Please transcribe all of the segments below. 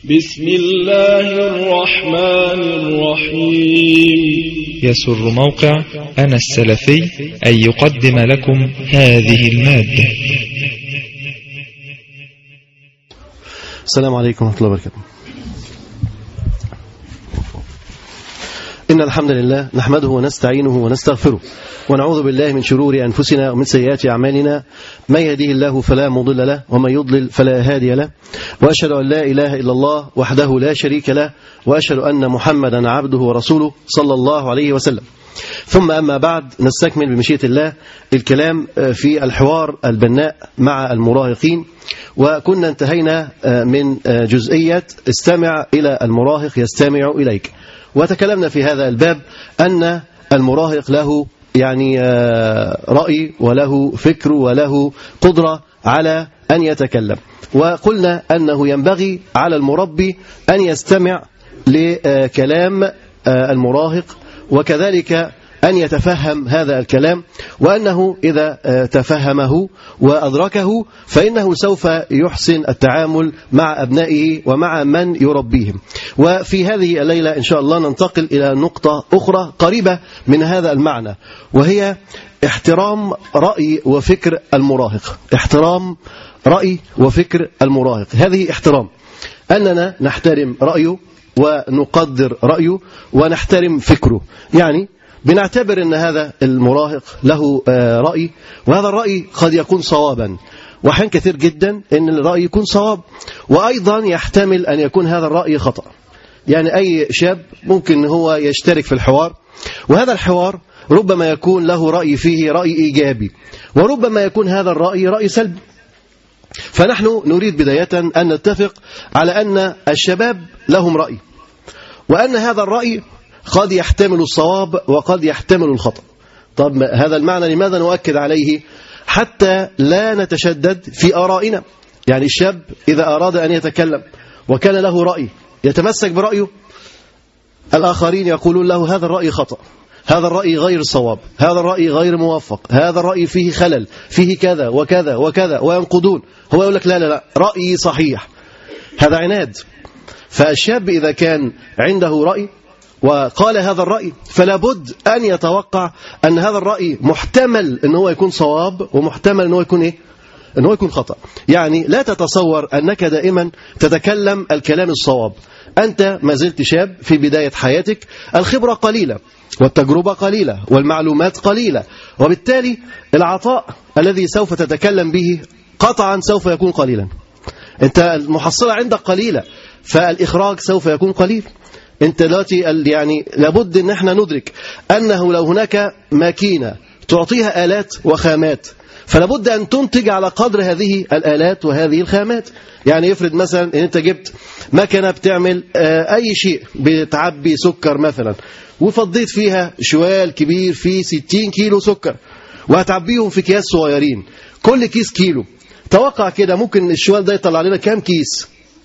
بسم الله الرحمن الرحيم يسر موقع أنا السلفي أن يقدم لكم هذه المادة السلام عليكم ورحمة الله وبركاته إن الحمد لله نحمده ونستعينه ونستغفره ونعوذ بالله من شرور أنفسنا ومن سيئات أعمالنا من يهديه الله فلا مضل له ومن يضلل فلا هادي له وأشهد أن لا إله إلا الله وحده لا شريك له وأشهد أن محمدا عبده ورسوله صلى الله عليه وسلم ثم أما بعد نستكمل بمشيئة الله الكلام في الحوار البناء مع المراهقين وكنا انتهينا من جزئية استمع إلى المراهق يستمع إليك وتكلمنا في هذا الباب أن المراهق له يعني رأي وله فكر وله قدرة على أن يتكلم وقلنا أنه ينبغي على المربي أن يستمع لكلام المراهق وكذلك أن يتفهم هذا الكلام وأنه إذا تفهمه وأدركه فإنه سوف يحسن التعامل مع أبنائه ومع من يربيهم وفي هذه الليلة إن شاء الله ننتقل إلى نقطة أخرى قريبة من هذا المعنى وهي احترام رأي وفكر المراهق احترام رأي وفكر المراهق هذه احترام أننا نحترم رأيه ونقدر رأيه ونحترم فكره يعني بنعتبر أن هذا المراهق له رأي وهذا الرأي قد يكون صوابا وحين كثير جدا أن الرأي يكون صواب وأيضا يحتمل أن يكون هذا الرأي خطأ يعني أي شاب ممكن هو يشترك في الحوار وهذا الحوار ربما يكون له رأي فيه رأي إيجابي وربما يكون هذا الرأي رأي سلبي فنحن نريد بداية أن نتفق على أن الشباب لهم رأي وأن هذا الرأي قد يحتمل الصواب وقد يحتمل الخطأ طب هذا المعنى لماذا نؤكد عليه حتى لا نتشدد في آرائنا يعني الشاب إذا أراد أن يتكلم وكان له رأي يتمسك برأيه الآخرين يقولون له هذا الرأي خطأ هذا الرأي غير صواب هذا الرأي غير موفق هذا الرأي فيه خلل فيه كذا وكذا وكذا وينقضون هو يقول لك لا لا لا رأيي صحيح هذا عناد فالشاب إذا كان عنده رأي وقال هذا الرأي فلا بد أن يتوقع أن هذا الرأي محتمل أن هو يكون صواب ومحتمل أن هو يكون إيه؟ أن هو يكون خطأ يعني لا تتصور أنك دائما تتكلم الكلام الصواب أنت ما زلت شاب في بداية حياتك الخبرة قليلة والتجربة قليلة والمعلومات قليلة وبالتالي العطاء الذي سوف تتكلم به قطعا سوف يكون قليلا أنت المحصلة عندك قليلة فالإخراج سوف يكون قليل انت دلوقتي يعني لابد ان احنا ندرك انه لو هناك ماكينه تعطيها الات وخامات فلابد ان تنتج على قدر هذه الالات وهذه الخامات يعني يفرض مثلا ان انت جبت مكنه بتعمل اي شيء بتعبي سكر مثلا وفضيت فيها شوال كبير فيه 60 كيلو سكر وهتعبيهم في اكياس صغيرين كل كيس كيلو توقع كده ممكن الشوال ده يطلع لنا كام كيس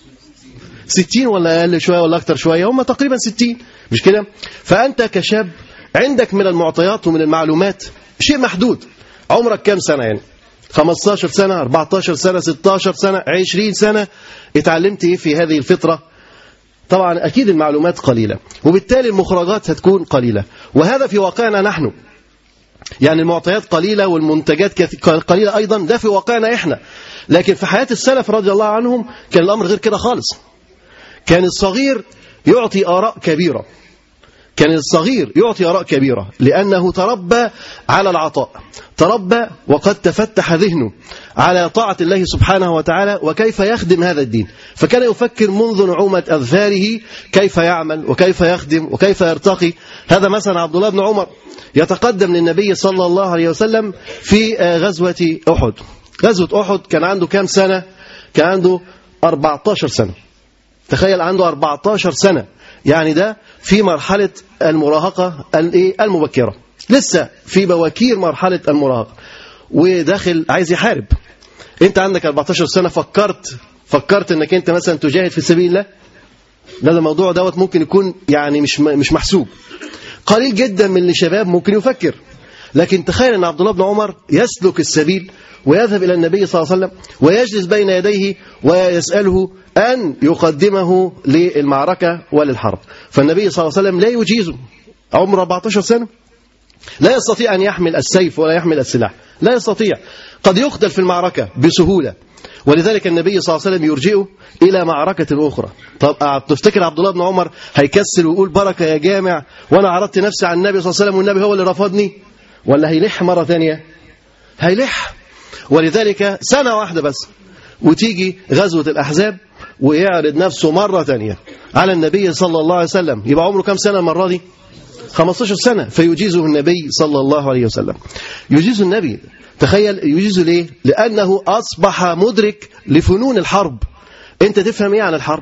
60 ولا اقل شويه ولا اكتر شويه هم تقريبا 60 مش كده فانت كشاب عندك من المعطيات ومن المعلومات شيء محدود عمرك كام سنه يعني 15 سنه 14 سنه 16 سنه 20 سنه اتعلمت ايه في هذه الفتره طبعا اكيد المعلومات قليله وبالتالي المخرجات هتكون قليله وهذا في واقعنا نحن يعني المعطيات قليله والمنتجات قليله ايضا ده في واقعنا احنا لكن في حياه السلف رضي الله عنهم كان الامر غير كده خالص كان الصغير يعطي آراء كبيرة كان الصغير يعطي آراء كبيرة لأنه تربى على العطاء تربى وقد تفتح ذهنه على طاعة الله سبحانه وتعالى وكيف يخدم هذا الدين فكان يفكر منذ نعومة أظفاره كيف يعمل وكيف يخدم وكيف يرتقي هذا مثلا عبد الله بن عمر يتقدم للنبي صلى الله عليه وسلم في غزوة أحد غزوة أحد كان عنده كام سنة كان عنده 14 سنة تخيل عنده 14 سنة يعني ده في مرحلة المراهقة المبكرة لسه في بواكير مرحلة المراهقة وداخل عايز يحارب انت عندك 14 سنة فكرت فكرت انك انت مثلا تجاهد في سبيل الله لا ده الموضوع دوت ممكن يكون يعني مش مش محسوب قليل جدا من الشباب ممكن يفكر لكن تخيل أن عبد الله بن عمر يسلك السبيل ويذهب إلى النبي صلى الله عليه وسلم ويجلس بين يديه ويسأله أن يقدمه للمعركة وللحرب فالنبي صلى الله عليه وسلم لا يجيزه عمره 14 سنة لا يستطيع أن يحمل السيف ولا يحمل السلاح لا يستطيع قد يقتل في المعركة بسهولة ولذلك النبي صلى الله عليه وسلم يرجئه إلى معركة أخرى طب تفتكر عبد الله بن عمر هيكسل ويقول بركة يا جامع وأنا عرضت نفسي على النبي صلى الله عليه وسلم والنبي هو اللي رفضني ولا هيلح مرة ثانية هيلح ولذلك سنة واحدة بس وتيجي غزوة الأحزاب ويعرض نفسه مرة ثانية على النبي صلى الله عليه وسلم يبقى عمره كم سنة المرة دي 15 سنة فيجيزه النبي صلى الله عليه وسلم يجيز النبي تخيل يجيزه ليه لأنه أصبح مدرك لفنون الحرب أنت تفهم إيه عن الحرب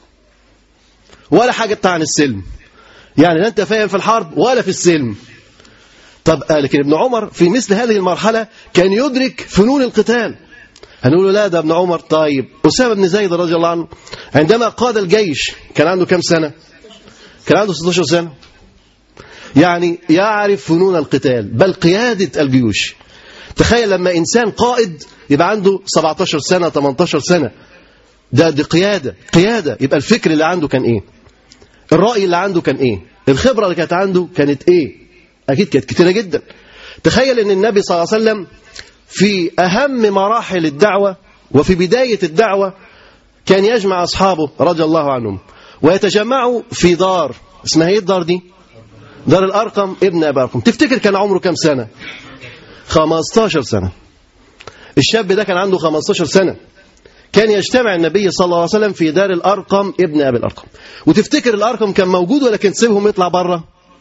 ولا حاجة عن السلم يعني لا أنت فاهم في الحرب ولا في السلم طب لكن ابن عمر في مثل هذه المرحلة كان يدرك فنون القتال هنقول له لا ده ابن عمر طيب أسامة بن زيد رضي الله عنه عندما قاد الجيش كان عنده كم سنة كان عنده 16 سنة يعني يعرف فنون القتال بل قيادة الجيوش تخيل لما إنسان قائد يبقى عنده 17 سنة 18 سنة ده دي قيادة قيادة يبقى الفكر اللي عنده كان إيه الرأي اللي عنده كان إيه الخبرة اللي كانت عنده كانت إيه أكيد كانت كتيرة جدا تخيل أن النبي صلى الله عليه وسلم في أهم مراحل الدعوة وفي بداية الدعوة كان يجمع أصحابه رضي الله عنهم ويتجمعوا في دار اسمها ايه الدار دي دار الأرقم ابن أبي أرقم تفتكر كان عمره كم سنة 15 سنة الشاب ده كان عنده 15 سنة كان يجتمع النبي صلى الله عليه وسلم في دار الأرقم ابن أبي الأرقم وتفتكر الأرقم كان موجود ولا كان تسيبهم يطلع بره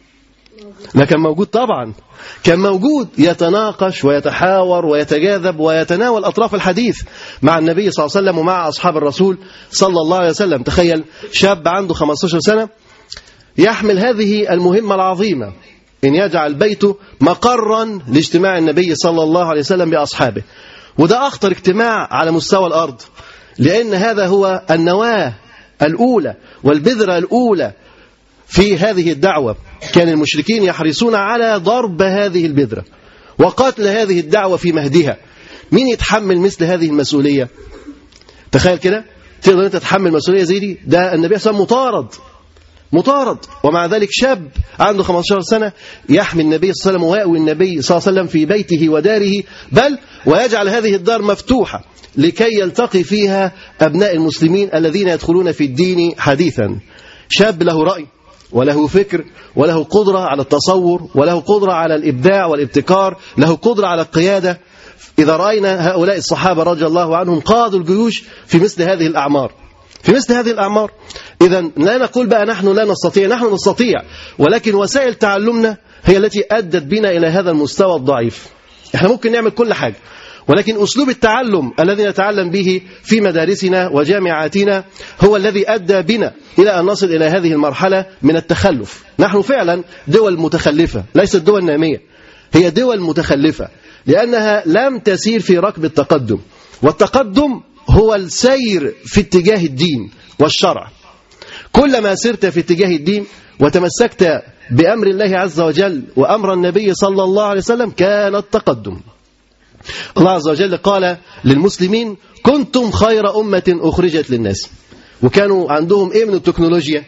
لا كان موجود طبعا كان موجود يتناقش ويتحاور ويتجاذب ويتناول أطراف الحديث مع النبي صلى الله عليه وسلم ومع أصحاب الرسول صلى الله عليه وسلم تخيل شاب عنده 15 سنة يحمل هذه المهمة العظيمة إن يجعل بيته مقرا لاجتماع النبي صلى الله عليه وسلم بأصحابه وده أخطر اجتماع على مستوى الأرض لأن هذا هو النواة الأولى والبذرة الأولى في هذه الدعوة كان المشركين يحرصون على ضرب هذه البذرة وقتل هذه الدعوة في مهدها مين يتحمل مثل هذه المسؤولية تخيل كده تقدر انت تتحمل مسؤولية زي دي ده النبي صلى الله عليه وسلم مطارد مطارد ومع ذلك شاب عنده 15 سنة يحمي النبي صلى الله عليه وسلم ويأوي النبي صلى الله عليه وسلم في بيته وداره بل ويجعل هذه الدار مفتوحة لكي يلتقي فيها أبناء المسلمين الذين يدخلون في الدين حديثا شاب له رأي وله فكر وله قدرة على التصور وله قدرة على الإبداع والابتكار له قدرة على القيادة إذا رأينا هؤلاء الصحابة رضي الله عنهم قادوا الجيوش في مثل هذه الأعمار في مثل هذه الأعمار إذا لا نقول بقى نحن لا نستطيع نحن نستطيع ولكن وسائل تعلمنا هي التي أدت بنا إلى هذا المستوى الضعيف احنا ممكن نعمل كل حاجة ولكن أسلوب التعلم الذي نتعلم به في مدارسنا وجامعاتنا هو الذي أدى بنا إلى أن نصل إلى هذه المرحلة من التخلف نحن فعلا دول متخلفة ليست دول نامية هي دول متخلفة لأنها لم تسير في ركب التقدم والتقدم هو السير في اتجاه الدين والشرع كلما سرت في اتجاه الدين وتمسكت بأمر الله عز وجل وأمر النبي صلى الله عليه وسلم كان التقدم الله عز وجل قال للمسلمين كنتم خير أمة أخرجت للناس وكانوا عندهم إيه من التكنولوجيا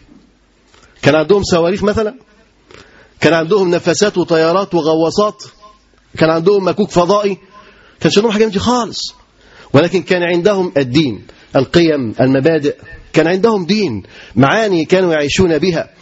كان عندهم صواريخ مثلا كان عندهم نفسات وطيارات وغواصات كان عندهم مكوك فضائي كانش عندهم حاجة دي خالص ولكن كان عندهم الدين القيم المبادئ كان عندهم دين معاني كانوا يعيشون بها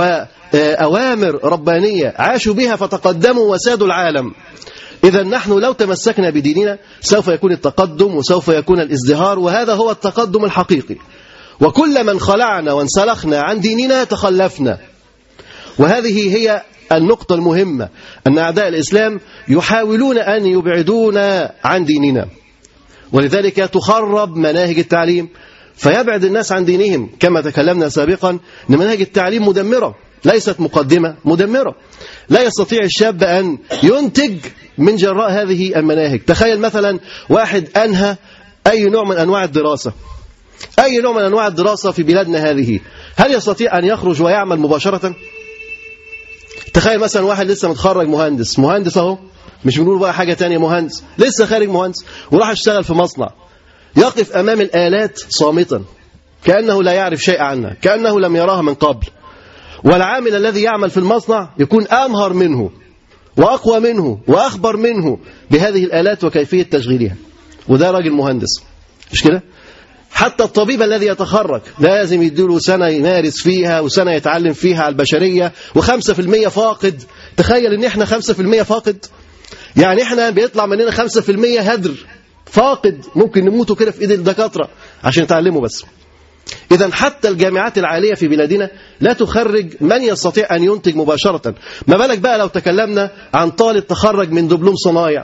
وأوامر ربانية عاشوا بها فتقدموا وسادوا العالم إذا نحن لو تمسكنا بديننا سوف يكون التقدم وسوف يكون الازدهار وهذا هو التقدم الحقيقي وكل من خلعنا وانسلخنا عن ديننا تخلفنا وهذه هي النقطة المهمة أن أعداء الإسلام يحاولون أن يبعدونا عن ديننا ولذلك تخرب مناهج التعليم فيبعد الناس عن دينهم كما تكلمنا سابقا أن مناهج التعليم مدمرة ليست مقدمة مدمرة لا يستطيع الشاب أن ينتج من جراء هذه المناهج تخيل مثلا واحد أنهى أي نوع من أنواع الدراسة أي نوع من أنواع الدراسة في بلادنا هذه هل يستطيع أن يخرج ويعمل مباشرة تخيل مثلا واحد لسه متخرج مهندس مهندس اهو مش بنقول بقى حاجة تانية مهندس لسه خارج مهندس وراح اشتغل في مصنع يقف أمام الآلات صامتا كأنه لا يعرف شيء عنها كأنه لم يراها من قبل والعامل الذي يعمل في المصنع يكون أمهر منه وأقوى منه وأخبر منه بهذه الآلات وكيفية تشغيلها وده راجل مهندس مش كده حتى الطبيب الذي يتخرج لازم يديله سنة يمارس فيها وسنة يتعلم فيها على البشرية وخمسة في المية فاقد تخيل ان احنا خمسة في المية فاقد يعني احنا بيطلع مننا خمسة في المية هدر فاقد ممكن نموتوا كده في ايد الدكاترة عشان يتعلموا بس إذا حتى الجامعات العالية في بلادنا لا تخرج من يستطيع أن ينتج مباشرة ما بالك بقى لو تكلمنا عن طالب تخرج من دبلوم صنايع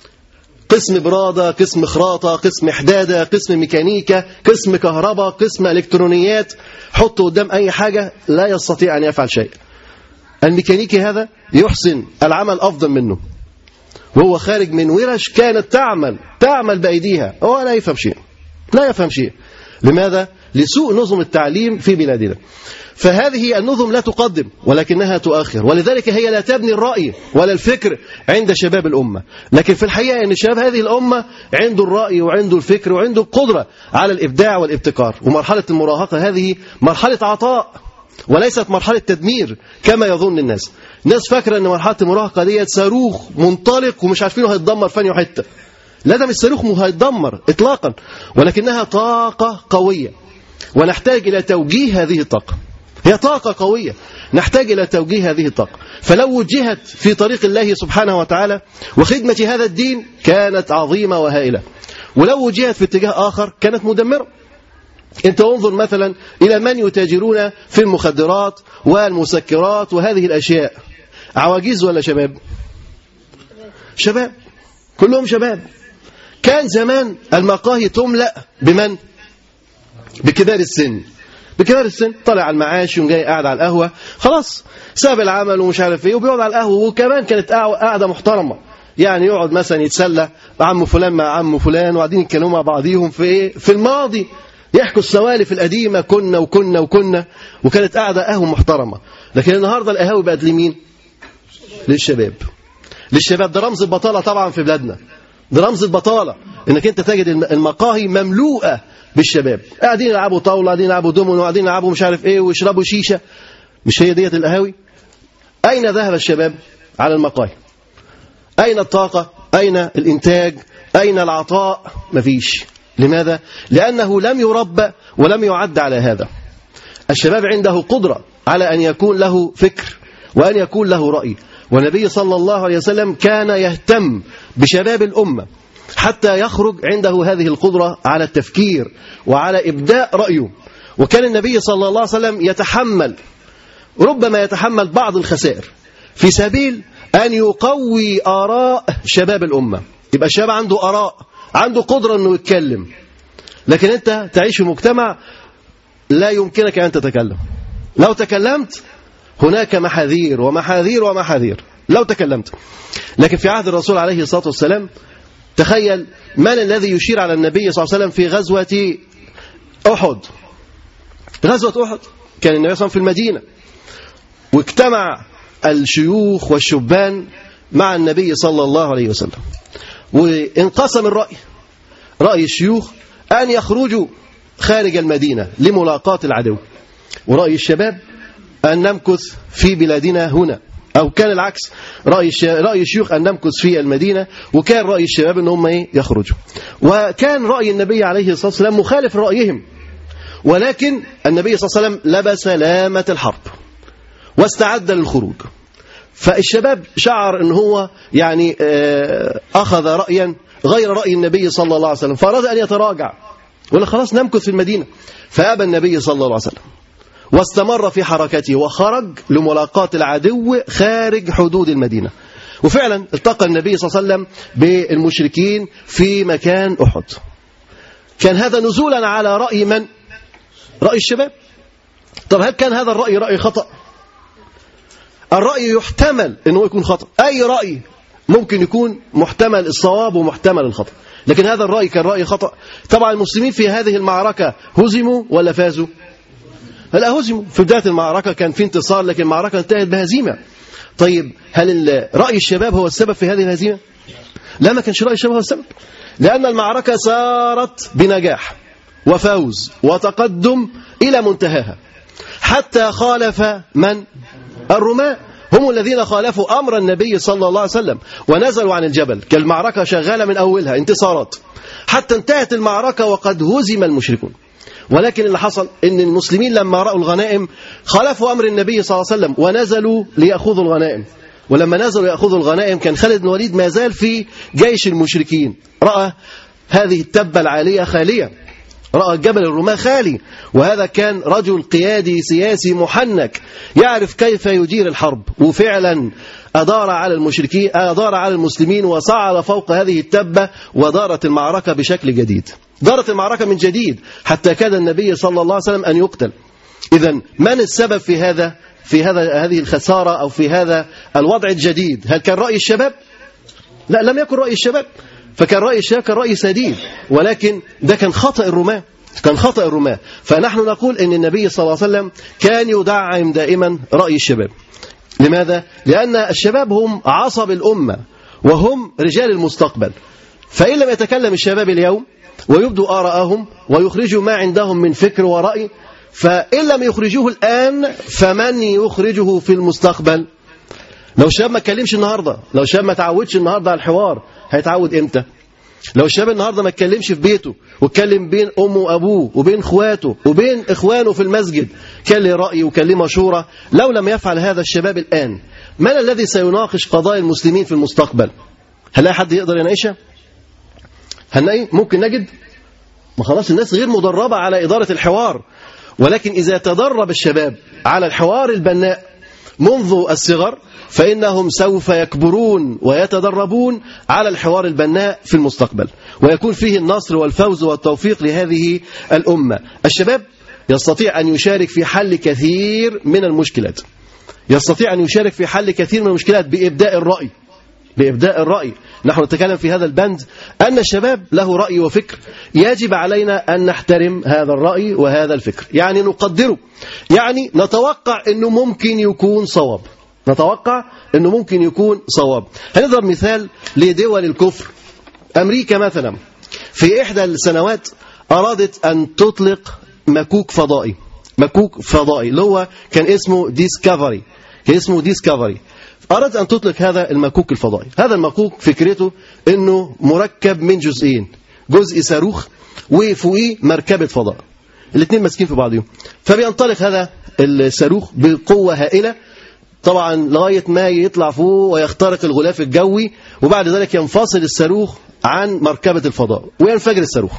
قسم برادة قسم خراطة قسم حدادة قسم ميكانيكا قسم كهرباء قسم إلكترونيات حطه قدام أي حاجة لا يستطيع أن يفعل شيء الميكانيكي هذا يحسن العمل أفضل منه وهو خارج من ورش كانت تعمل تعمل بأيديها هو لا يفهم شيء لا يفهم شيء لماذا؟ لسوء نظم التعليم في بلادنا فهذه النظم لا تقدم ولكنها تؤخر ولذلك هي لا تبني الرأي ولا الفكر عند شباب الأمة لكن في الحقيقة أن شباب هذه الأمة عنده الرأي وعنده الفكر وعنده القدرة على الإبداع والابتكار ومرحلة المراهقة هذه مرحلة عطاء وليست مرحلة تدمير كما يظن الناس الناس فاكرة أن مرحلة المراهقة دي صاروخ منطلق ومش عارفينه هيتدمر فين حتة لا ده مش صاروخ هيتدمر إطلاقا ولكنها طاقة قوية ونحتاج إلى توجيه هذه الطاقة هي طاقة قوية نحتاج إلى توجيه هذه الطاقة فلو وجهت في طريق الله سبحانه وتعالى وخدمة هذا الدين كانت عظيمة وهائلة ولو وجهت في اتجاه آخر كانت مدمرة انت انظر مثلا إلى من يتاجرون في المخدرات والمسكرات وهذه الأشياء عواجيز ولا شباب شباب كلهم شباب كان زمان المقاهي تملأ بمن بكبار السن بكبار السن طالع على المعاش يوم جاي قاعد على القهوة خلاص ساب العمل ومش عارف ايه وبيقعد على القهوة وكمان كانت قاعدة محترمة يعني يقعد مثلا يتسلى عم فلان مع عم فلان وقاعدين يتكلموا مع بعضيهم في ايه في الماضي يحكوا السوالف القديمة كنا وكنا وكنا وكانت قاعدة قهوة محترمة لكن النهاردة القهاوي بقت لمين للشباب للشباب ده رمز البطالة طبعا في بلادنا ده رمز البطالة انك انت تجد المقاهي مملوءة بالشباب قاعدين يلعبوا طاولة قاعدين يلعبوا دومينو قاعدين يلعبوا مش عارف ايه ويشربوا شيشة مش هي ديت القهاوي اين ذهب الشباب على المقاهي اين الطاقة اين الانتاج اين العطاء مفيش لماذا لانه لم يربى ولم يعد على هذا الشباب عنده قدرة على ان يكون له فكر وان يكون له رأي والنبي صلى الله عليه وسلم كان يهتم بشباب الأمة حتى يخرج عنده هذه القدرة على التفكير وعلى إبداء رأيه وكان النبي صلى الله عليه وسلم يتحمل ربما يتحمل بعض الخسائر في سبيل أن يقوي آراء شباب الأمة يبقى الشباب عنده آراء عنده قدرة أنه يتكلم لكن أنت تعيش في مجتمع لا يمكنك أن تتكلم لو تكلمت هناك محاذير ومحاذير ومحاذير لو تكلمت لكن في عهد الرسول عليه الصلاة والسلام تخيل من الذي يشير على النبي صلى الله عليه وسلم في غزوة أحد غزوة أحد كان النبي صلى الله عليه وسلم في المدينة واجتمع الشيوخ والشبان مع النبي صلى الله عليه وسلم وانقسم الرأي رأي الشيوخ أن يخرجوا خارج المدينة لملاقاة العدو ورأي الشباب أن نمكث في بلادنا هنا أو كان العكس رأي رأي الشيوخ أن نمكث في المدينة وكان رأي الشباب أن هم إيه يخرجوا وكان رأي النبي عليه الصلاة والسلام مخالف رأيهم ولكن النبي صلى الله عليه وسلم لبس لامة الحرب واستعد للخروج فالشباب شعر أن هو يعني أخذ رأيا غير رأي النبي صلى الله عليه وسلم فأراد أن يتراجع ولا خلاص نمكث في المدينة فأبى النبي صلى الله عليه وسلم واستمر في حركته وخرج لملاقاة العدو خارج حدود المدينة وفعلا التقى النبي صلى الله عليه وسلم بالمشركين في مكان أحد كان هذا نزولا على رأي من؟ رأي الشباب طب هل كان هذا الرأي رأي خطأ؟ الرأي يحتمل أنه يكون خطأ أي رأي ممكن يكون محتمل الصواب ومحتمل الخطأ لكن هذا الرأي كان رأي خطأ طبعا المسلمين في هذه المعركة هزموا ولا فازوا لا هزموا في بداية المعركة كان في انتصار لكن المعركة انتهت بهزيمة طيب هل ال- رأي الشباب هو السبب في هذه الهزيمة لا ما كانش رأي الشباب هو السبب لأن المعركة سارت بنجاح وفوز وتقدم إلى منتهاها حتى خالف من الرماة هم الذين خالفوا أمر النبي صلى الله عليه وسلم ونزلوا عن الجبل كالمعركة شغالة من أولها انتصارات حتى انتهت المعركة وقد هزم المشركون ولكن اللي حصل ان المسلمين لما رأوا الغنائم خالفوا أمر النبي صلى الله عليه وسلم ونزلوا ليأخذوا الغنائم ولما نزلوا يأخذوا الغنائم كان خالد بن الوليد ما زال في جيش المشركين رأى هذه التبة العالية خالية رأى جبل الرماة خالي وهذا كان رجل قيادي سياسي محنك يعرف كيف يدير الحرب وفعلا أدار على المشركين أدار على المسلمين وصعد فوق هذه التبة ودارت المعركة بشكل جديد دارت المعركة من جديد حتى كاد النبي صلى الله عليه وسلم أن يقتل إذا من السبب في هذا في هذا هذه الخسارة أو في هذا الوضع الجديد هل كان رأي الشباب لا لم يكن رأي الشباب فكان رأي الشباب كان رأي سديد ولكن ده كان خطأ الرماة كان خطأ الرماة فنحن نقول أن النبي صلى الله عليه وسلم كان يدعم دائما رأي الشباب لماذا؟ لأن الشباب هم عصب الأمة وهم رجال المستقبل فإن لم يتكلم الشباب اليوم ويبدوا آراءهم ويخرجوا ما عندهم من فكر ورأي فإن لم يخرجوه الآن فمن يخرجه في المستقبل لو الشباب ما اتكلمش النهارده لو الشباب ما تعودش النهارده على الحوار هيتعود امتى لو الشاب النهارده ما اتكلمش في بيته واتكلم بين امه وابوه وبين اخواته وبين اخوانه في المسجد كان لي راي وكان لي مشوره لو لم يفعل هذا الشباب الان من الذي سيناقش قضايا المسلمين في المستقبل هل لا حد يقدر يناقشها هنلاقي ممكن نجد ما خلاص الناس غير مدربه على اداره الحوار ولكن اذا تدرب الشباب على الحوار البناء منذ الصغر فإنهم سوف يكبرون ويتدربون على الحوار البناء في المستقبل ويكون فيه النصر والفوز والتوفيق لهذه الأمة الشباب يستطيع أن يشارك في حل كثير من المشكلات يستطيع أن يشارك في حل كثير من المشكلات بإبداء الرأي بإبداء الرأي نحن نتكلم في هذا البند أن الشباب له رأي وفكر يجب علينا أن نحترم هذا الرأي وهذا الفكر يعني نقدره يعني نتوقع أنه ممكن يكون صواب نتوقع أنه ممكن يكون صواب هنضرب مثال لدول الكفر أمريكا مثلا في إحدى السنوات أرادت أن تطلق مكوك فضائي مكوك فضائي اللي هو كان اسمه ديسكفري كان اسمه ديسكفري أراد أن تطلق هذا المكوك الفضائي هذا المكوك فكرته أنه مركب من جزئين جزء صاروخ وفوقيه مركبة فضاء الاثنين ماسكين في بعضهم فبينطلق هذا الصاروخ بقوة هائلة طبعا لغاية ما يطلع فوق ويخترق الغلاف الجوي وبعد ذلك ينفصل الصاروخ عن مركبة الفضاء وينفجر الصاروخ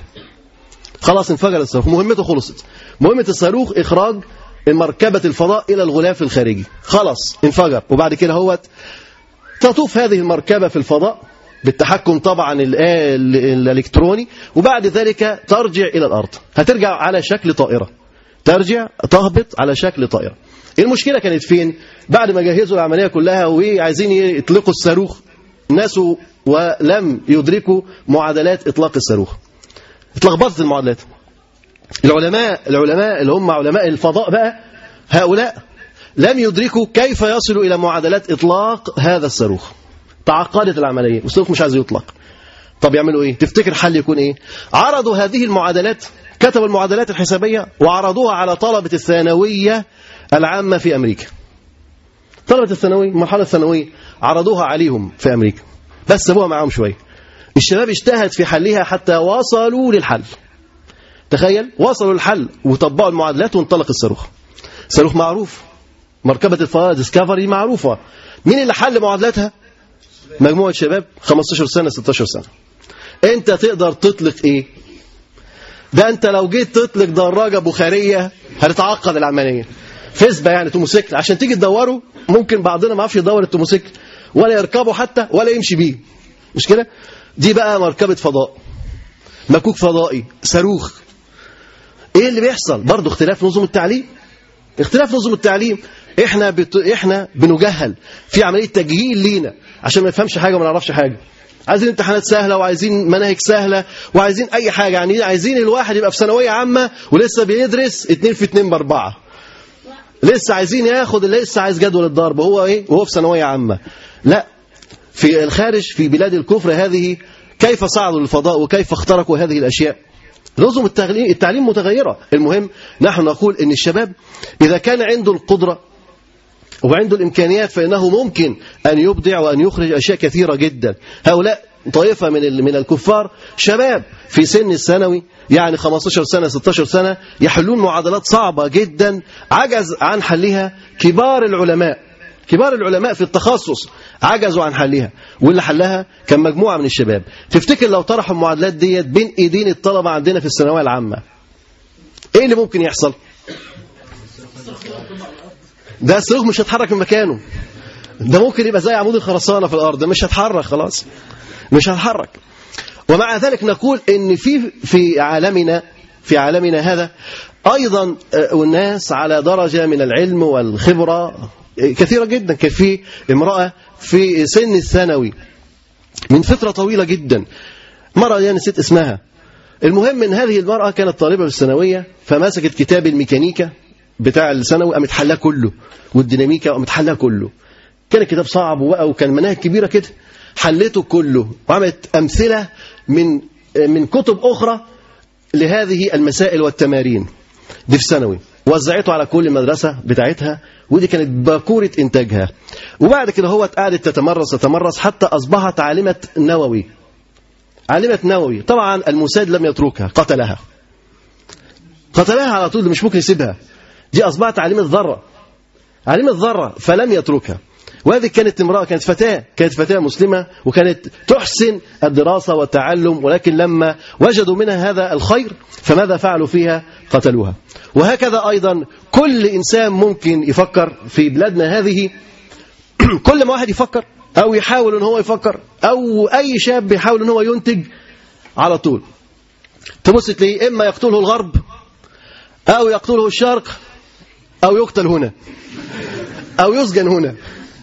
خلاص انفجر الصاروخ مهمته خلصت مهمة الصاروخ إخراج مركبة الفضاء إلى الغلاف الخارجي خلاص انفجر وبعد كده هو تطوف هذه المركبة في الفضاء بالتحكم طبعا ال- ال- الإلكتروني وبعد ذلك ترجع إلى الأرض هترجع على شكل طائرة ترجع تهبط على شكل طائرة المشكلة كانت فين بعد ما جهزوا العملية كلها وعايزين يطلقوا الصاروخ ناسوا ولم يدركوا معادلات إطلاق الصاروخ اتلخبطت المعادلات العلماء العلماء اللي هم علماء الفضاء بقى هؤلاء لم يدركوا كيف يصلوا إلى معادلات إطلاق هذا الصاروخ تعقدت العملية والصاروخ مش عايز يطلق طب يعملوا إيه تفتكر حل يكون إيه عرضوا هذه المعادلات كتبوا المعادلات الحسابية وعرضوها على طلبة الثانوية العامة في أمريكا طلبة الثانوية المرحلة الثانوية عرضوها عليهم في أمريكا بس سابوها معاهم شوية الشباب اجتهد في حلها حتى وصلوا للحل تخيل وصلوا للحل وطبقوا المعادلات وانطلق الصاروخ صاروخ معروف مركبة الفضاء ديسكفري معروفة مين اللي حل معادلاتها مجموعة شباب 15 سنة 16 سنة انت تقدر تطلق ايه ده انت لو جيت تطلق دراجة بخارية هتتعقد العملية فسبة يعني توموسيكل عشان تيجي تدوره ممكن بعضنا ما يعرفش يدور التوموسيكل ولا يركبه حتى ولا يمشي بيه مش كده دي بقى مركبة فضاء مكوك فضائي صاروخ ايه اللي بيحصل برضه اختلاف نظم التعليم اختلاف نظم التعليم احنا بت... احنا بنجهل في عمليه تجهيل لينا عشان ما نفهمش حاجه وما نعرفش حاجه عايزين امتحانات سهله وعايزين مناهج سهله وعايزين اي حاجه يعني عايزين الواحد يبقى في ثانويه عامه ولسه بيدرس 2 في 2 باربعه لسه عايزين ياخد اللي لسه عايز جدول الضرب هو ايه وهو في ثانويه عامه لا في الخارج في بلاد الكفر هذه كيف صعدوا للفضاء وكيف اخترقوا هذه الاشياء نظم التعليم التعليم متغيره المهم نحن نقول ان الشباب اذا كان عنده القدره وعنده الامكانيات فانه ممكن ان يبدع وان يخرج اشياء كثيره جدا هؤلاء طائفه من ال- من الكفار شباب في سن الثانوي يعني 15 سنه 16 سنه يحلون معادلات صعبه جدا عجز عن حلها كبار العلماء كبار العلماء في التخصص عجزوا عن حلها واللي حلها كان مجموعه من الشباب تفتكر لو طرحوا المعادلات ديت بين ايدين الطلبه عندنا في الثانويه العامه ايه اللي ممكن يحصل ده الصاروخ مش هيتحرك من مكانه ده ممكن يبقى زي عمود الخرسانه في الارض ده مش هيتحرك خلاص مش هيتحرك ومع ذلك نقول ان في في عالمنا في عالمنا هذا ايضا آه، الناس على درجه من العلم والخبره آه، كثيره جدا كان في امراه في سن الثانوي من فتره طويله جدا مرة يعني نسيت اسمها المهم ان هذه المرأة كانت طالبة في الثانوية فمسكت كتاب الميكانيكا بتاع الثانوي قامت حلاه كله والديناميكا قامت حلاه كله كان الكتاب صعب وبقى وكان مناهج كبيرة كده حلته كله وعملت أمثلة من من كتب أخرى لهذه المسائل والتمارين دي في ثانوي وزعته على كل المدرسة بتاعتها ودي كانت باكورة إنتاجها وبعد كده هو قعدت تتمرس تتمرس حتى أصبحت عالمة نووي عالمة نووي طبعا الموساد لم يتركها قتلها قتلها على طول مش ممكن يسيبها دي أصبحت عالمة ذرة عالمة ذرة فلم يتركها وهذه كانت امرأة كانت فتاة كانت فتاة مسلمة وكانت تحسن الدراسة والتعلم ولكن لما وجدوا منها هذا الخير فماذا فعلوا فيها قتلوها وهكذا أيضا كل إنسان ممكن يفكر في بلادنا هذه كل ما واحد يفكر أو يحاول أن هو يفكر أو أي شاب بيحاول أن هو ينتج على طول تبص تلاقيه إما يقتله الغرب أو يقتله الشرق أو يقتل هنا أو يسجن هنا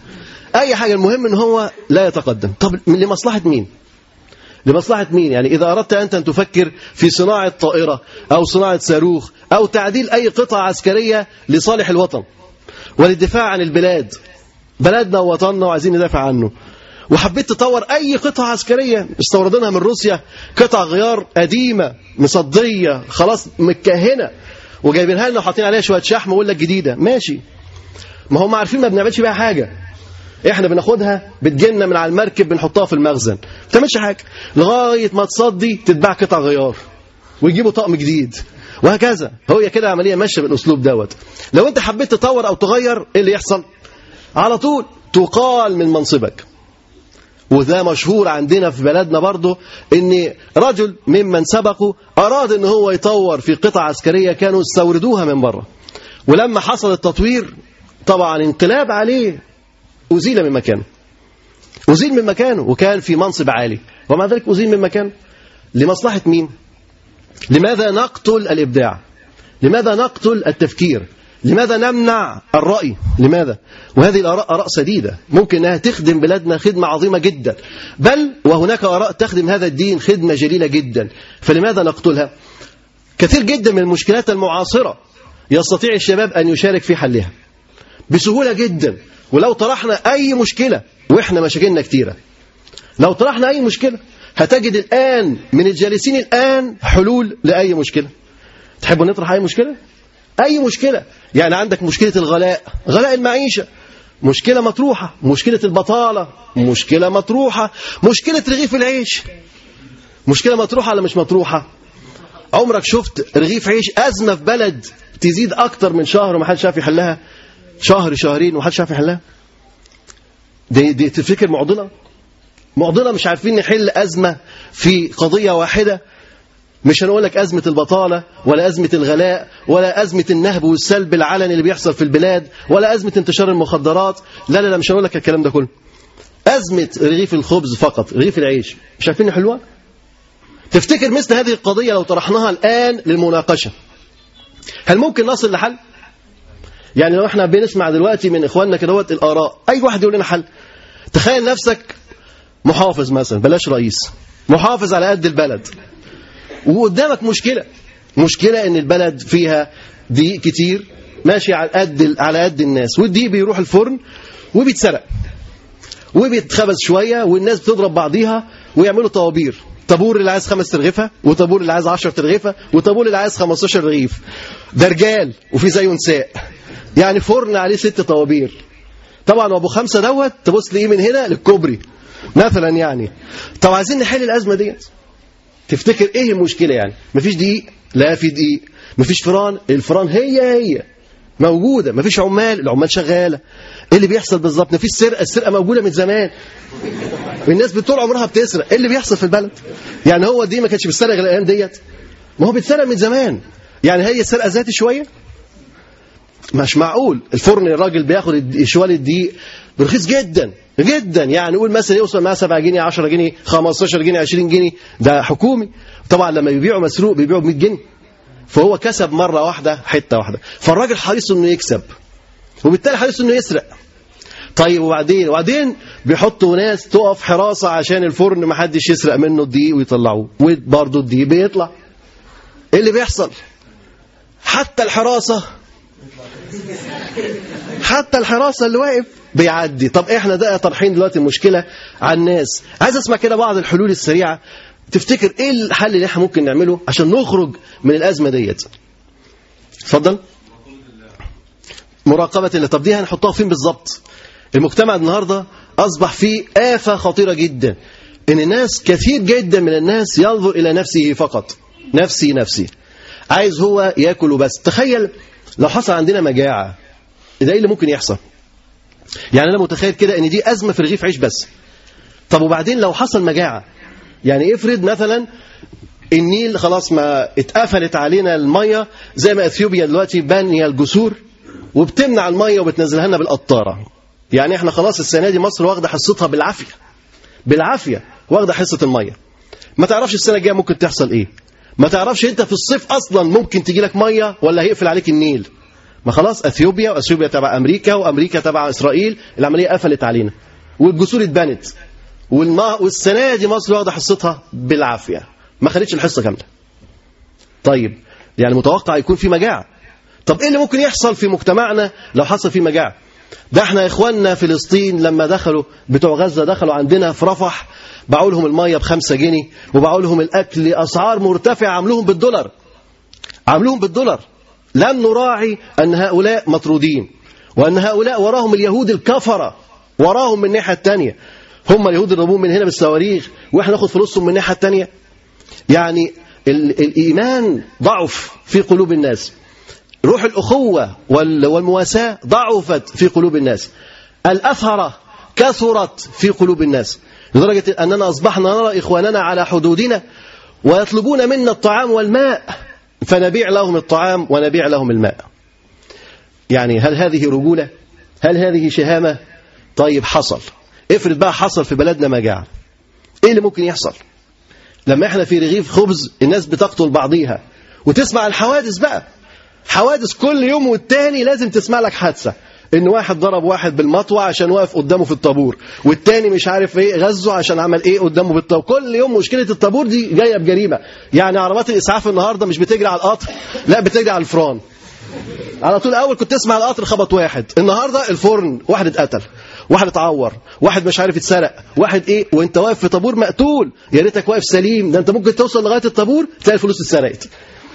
أي حاجة المهم أن هو لا يتقدم طب لمصلحة مين لمصلحة مين يعني إذا أردت أنت أن تفكر في صناعة طائرة أو صناعة صاروخ أو تعديل أي قطعة عسكرية لصالح الوطن وللدفاع عن البلاد بلدنا ووطننا وعايزين ندافع عنه وحبيت تطور أي قطعة عسكرية استوردينها من روسيا قطع غيار قديمة مصدية خلاص متكهنة وجايبينها لنا وحاطين عليها شوية شحم ويقول لك جديدة ماشي ما هم عارفين ما بنعملش بيها حاجة احنا بناخدها بتجيلنا من على المركب بنحطها في المخزن ما بتعملش حاجة لغاية ما تصدي تتباع قطع غيار ويجيبوا طقم جديد وهكذا هو كده عملية ماشية بالأسلوب دوت لو انت حبيت تطور أو تغير ايه اللي يحصل على طول تقال من منصبك وده مشهور عندنا في بلدنا برضه ان رجل ممن سبقوا اراد ان هو يطور في قطع عسكريه كانوا استوردوها من بره ولما حصل التطوير طبعا انقلاب عليه ازيل من مكانه ازيل من مكانه وكان في منصب عالي ومع ذلك ازيل من مكانه لمصلحه مين لماذا نقتل الابداع لماذا نقتل التفكير لماذا نمنع الرأي لماذا وهذه الآراء آراء سديدة ممكن أنها تخدم بلادنا خدمة عظيمة جدا بل وهناك آراء تخدم هذا الدين خدمة جليلة جدا فلماذا نقتلها كثير جدا من المشكلات المعاصرة يستطيع الشباب أن يشارك في حلها بسهولة جدا ولو طرحنا أي مشكلة وإحنا مشاكلنا كتيرة لو طرحنا أي مشكلة هتجد الآن من الجالسين الآن حلول لأي مشكلة تحبوا نطرح أي مشكلة أي مشكلة يعني عندك مشكلة الغلاء غلاء المعيشة مشكلة مطروحة مشكلة البطالة مشكلة مطروحة مشكلة رغيف العيش مشكلة مطروحة ولا مش مطروحة عمرك شفت رغيف عيش أزمة في بلد تزيد أكتر من شهر وما حدش عارف يحلها شهر شهرين وما حدش عارف يحلها دي, دي تفتكر معضلة معضلة مش عارفين نحل أزمة في قضية واحدة مش هنقول لك أزمة البطالة ولا أزمة الغلاء ولا أزمة النهب والسلب العلني اللي بيحصل في البلاد ولا أزمة انتشار المخدرات لا لا لا مش هنقول لك الكلام ده كله أزمة رغيف الخبز فقط رغيف العيش مش عارفين نحلوها تفتكر مثل هذه القضية لو طرحناها الآن للمناقشة هل ممكن نصل لحل يعني لو احنا بنسمع دلوقتي من إخواننا كده الآراء أي واحد يقول لنا حل تخيل نفسك محافظ مثلا بلاش رئيس محافظ على قد البلد وقدامك مشكلة مشكلة ان البلد فيها ضيق كتير ماشي على قد على قد الناس والدقيق بيروح الفرن وبيتسرق وبيتخبز شويه والناس بتضرب بعضيها ويعملوا طوابير طابور اللي عايز خمس ترغيفه وطابور اللي عايز 10 ترغيفه وطابور اللي عايز 15 رغيف ده رجال وفي زيه نساء يعني فرن عليه ست طوابير طبعا ابو خمسه دوت تبص ليه من هنا للكوبري مثلا يعني طب عايزين نحل الازمه ديت تفتكر ايه المشكله يعني مفيش دقيق لا في دقيق مفيش فران الفران هي هي موجوده مفيش عمال العمال شغاله ايه اللي بيحصل بالظبط مفيش سرقه السرقه موجوده من زمان والناس طول عمرها بتسرق ايه اللي بيحصل في البلد يعني هو دي ما كانش بيسرق غير الايام ديت ما هو بيتسرق من زمان يعني هي السرقه ذاتي شويه مش معقول الفرن الراجل بياخد شوال الدقيق برخيص جدا جدا يعني قول مثلا يوصل معاه 7 جنيه 10 جنيه 15 جنيه 20 جنيه ده حكومي طبعا لما بيبيعوا مسروق بيبيعوا ب 100 جنيه فهو كسب مره واحده حته واحده فالراجل حريص انه يكسب وبالتالي حريص انه يسرق طيب وبعدين وبعدين بيحطوا ناس تقف حراسه عشان الفرن ما حدش يسرق منه الدقيق ويطلعوه وبرضه الدقيق بيطلع ايه اللي بيحصل حتى الحراسه حتى الحراسه اللي واقف بيعدي طب احنا ده طرحين دلوقتي المشكله على الناس عايز اسمع كده بعض الحلول السريعه تفتكر ايه الحل اللي احنا ممكن نعمله عشان نخرج من الازمه ديت اتفضل مراقبه الله طب دي هنحطها فين بالظبط المجتمع النهارده اصبح فيه آفة خطيرة جدا ان الناس كثير جدا من الناس ينظر الى نفسه فقط نفسي نفسي عايز هو ياكل وبس تخيل لو حصل عندنا مجاعة ده ايه اللي ممكن يحصل يعني انا متخيل كده ان دي ازمة في رغيف عيش بس طب وبعدين لو حصل مجاعة يعني افرض مثلا النيل خلاص ما اتقفلت علينا المية زي ما اثيوبيا دلوقتي بانية الجسور وبتمنع المية وبتنزلها لنا بالقطارة يعني احنا خلاص السنة دي مصر واخدة حصتها بالعافية بالعافية واخدة حصة المية ما تعرفش السنة الجاية ممكن تحصل ايه ما تعرفش انت في الصيف اصلا ممكن تجي لك مية ولا هيقفل عليك النيل ما خلاص اثيوبيا واثيوبيا تبع امريكا وامريكا تبع اسرائيل العملية قفلت علينا والجسور اتبنت والما والسنة دي مصر واخدة حصتها بالعافية ما خدتش الحصة كاملة طيب يعني متوقع يكون في مجاعة طب ايه اللي ممكن يحصل في مجتمعنا لو حصل في مجاعة ده احنا اخواننا فلسطين لما دخلوا بتوع غزة دخلوا عندنا في رفح باعوا لهم المية بخمسة جنيه وباعوا لهم الأكل أسعار مرتفعة عملوهم بالدولار عملوهم بالدولار لم نراعي أن هؤلاء مطرودين وأن هؤلاء وراهم اليهود الكفرة وراهم من الناحية التانية هم اليهود يضربون من هنا بالصواريخ واحنا ناخد فلوسهم من الناحية التانية يعني ال الإيمان ضعف في قلوب الناس روح الأخوة والمواساة ضعفت في قلوب الناس الأثرة كثرت في قلوب الناس لدرجة أننا أصبحنا نرى إخواننا على حدودنا ويطلبون منا الطعام والماء فنبيع لهم الطعام ونبيع لهم الماء يعني هل هذه رجولة هل هذه شهامة طيب حصل افرض بقى حصل في بلدنا مجاعة ايه اللي ممكن يحصل لما احنا في رغيف خبز الناس بتقتل بعضيها وتسمع الحوادث بقى حوادث كل يوم والتاني لازم تسمع لك حادثة ان واحد ضرب واحد بالمطوة عشان واقف قدامه في الطابور والتاني مش عارف ايه غزه عشان عمل ايه قدامه بالطابور كل يوم مشكلة الطابور دي جاية بجريمة يعني عربات الاسعاف النهاردة مش بتجري على القطر لا بتجري على الفران على طول اول كنت تسمع القطر خبط واحد النهارده الفرن واحد اتقتل واحد اتعور واحد مش عارف اتسرق واحد ايه وانت واقف في طابور مقتول يا ريتك واقف سليم ده انت ممكن توصل لغايه الطابور تلاقي الفلوس اتسرقت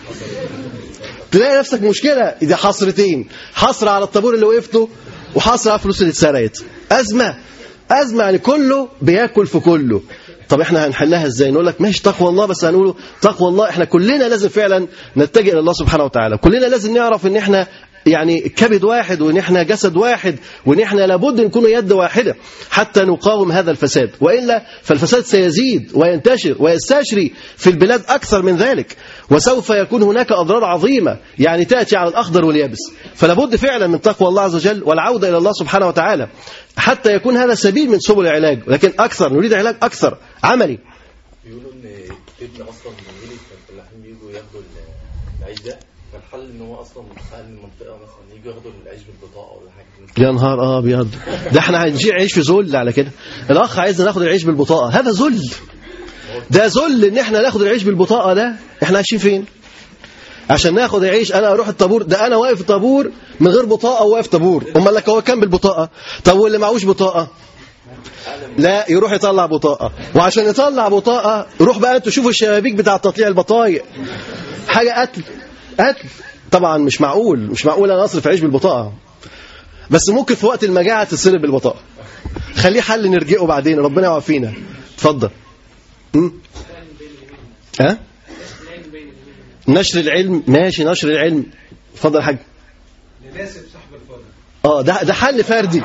تلاقي نفسك مشكلة دي حصرتين حصر على الطابور اللي وقفته وحصر على الفلوس اللي اتسرقت أزمة أزمة يعني كله بياكل في كله طب احنا هنحلها ازاي نقول لك ماشي تقوى الله بس هنقوله تقوى الله احنا كلنا لازم فعلا نتجه الى الله سبحانه وتعالى كلنا لازم نعرف ان احنا يعني كبد واحد وان احنا جسد واحد وان احنا لابد نكون يد واحده حتى نقاوم هذا الفساد والا فالفساد سيزيد وينتشر ويستشري في البلاد اكثر من ذلك وسوف يكون هناك اضرار عظيمه يعني تاتي على الاخضر واليابس فلابد فعلا من تقوى الله عز وجل والعوده الى الله سبحانه وتعالى حتى يكون هذا سبيل من سبل العلاج لكن اكثر نريد علاج اكثر عملي بيقولوا ان ابن اصلا من ولد فالفلاحين بيجوا ياخدوا العيش ده فالحل ان هو اصلا اهل المنطقه مثلا يجوا ياخدوا العيش بالبطاقه ولا حاجه يا نهار ابيض ده احنا هنجيع عيش في ذل على كده الاخ عايزنا ناخد العيش بالبطاقه هذا ذل ده ذل ان احنا ناخد العيش بالبطاقه ده احنا عايشين فين عشان ناخد العيش انا اروح الطابور ده انا واقف طابور من غير بطاقه وواقف طابور امال لك هو كام بالبطاقه طب واللي معهوش بطاقه لا يروح يطلع بطاقه وعشان يطلع بطاقه روح بقى انتوا شوفوا الشبابيك بتاع تطليع البطايق حاجه قتل قتل طبعا مش معقول مش معقول انا اصرف عيش بالبطاقه بس ممكن في وقت المجاعه تتصرف بالبطاقه خليه حل نرجئه بعدين ربنا يعافينا اتفضل أم؟ ها نشر العلم ماشي نشر العلم اتفضل يا حاج لناسب صاحب الفضل اه ده ده حل فردي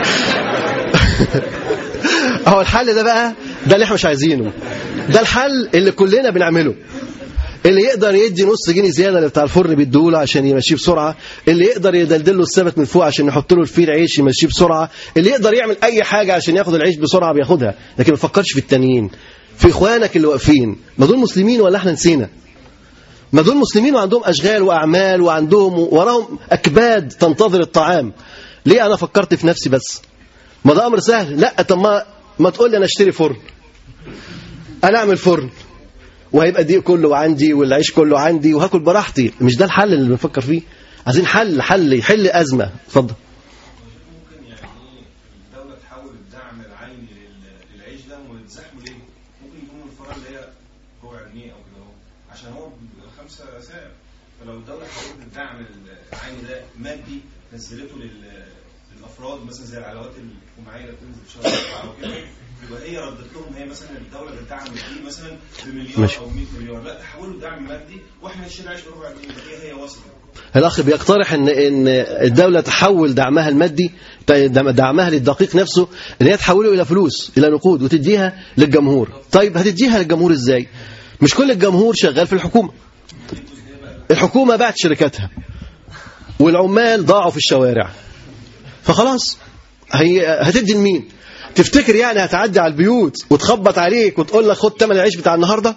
اهو الحل ده بقى ده اللي احنا مش عايزينه ده الحل اللي كلنا بنعمله اللي يقدر يدي نص جنيه زياده اللي بتاع الفرن بيديهوله عشان يمشيه بسرعه اللي يقدر يدلدل له السبت من فوق عشان يحط له الفيل عيش يمشيه بسرعه اللي يقدر يعمل اي حاجه عشان ياخد العيش بسرعه بياخدها لكن ما تفكرش في التانيين في اخوانك اللي واقفين ما دول مسلمين ولا احنا نسينا ما دول مسلمين وعندهم اشغال واعمال وعندهم وراهم اكباد تنتظر الطعام ليه انا فكرت في نفسي بس ما ده امر سهل لا طب ما ما تقول لي انا اشتري فرن انا اعمل فرن وهيبقى الدقيق كله عندي والعيش كله عندي وهاكل براحتي مش ده الحل اللي بنفكر فيه عايزين حل حل يحل ازمه اتفضل ممكن يعني ايه الدولة تحول الدعم العيني لل- للعيش ده ويتزحموا ليه؟ ممكن يكون الفرع اللي هي ربع جنيه او كده اهو عشان هو خمسة سعر فلو الدولة حولت الدعم العيني ده مادي نزلته لل- للافراد مثلا زي العلاوات الجماعيه اللي بتنزل في شهر أربعة او كده يبقى هي ردت لهم هي مثلا الدوله بتدعم دي مثلا بمليار ماشي. او 100 مليار لا تحولوا دعم مادي واحنا نشتري عيش بربع جنيه هي هي وصلت الاخ بيقترح ان ان الدوله تحول دعمها المادي دعمها للدقيق نفسه ان هي تحوله الى فلوس الى نقود وتديها للجمهور طيب هتديها للجمهور ازاي مش كل الجمهور شغال في الحكومه الحكومه باعت شركاتها والعمال ضاعوا في الشوارع فخلاص هي هتدي لمين تفتكر يعني هتعدي على البيوت وتخبط عليك وتقول لك خد ثمن العيش بتاع النهارده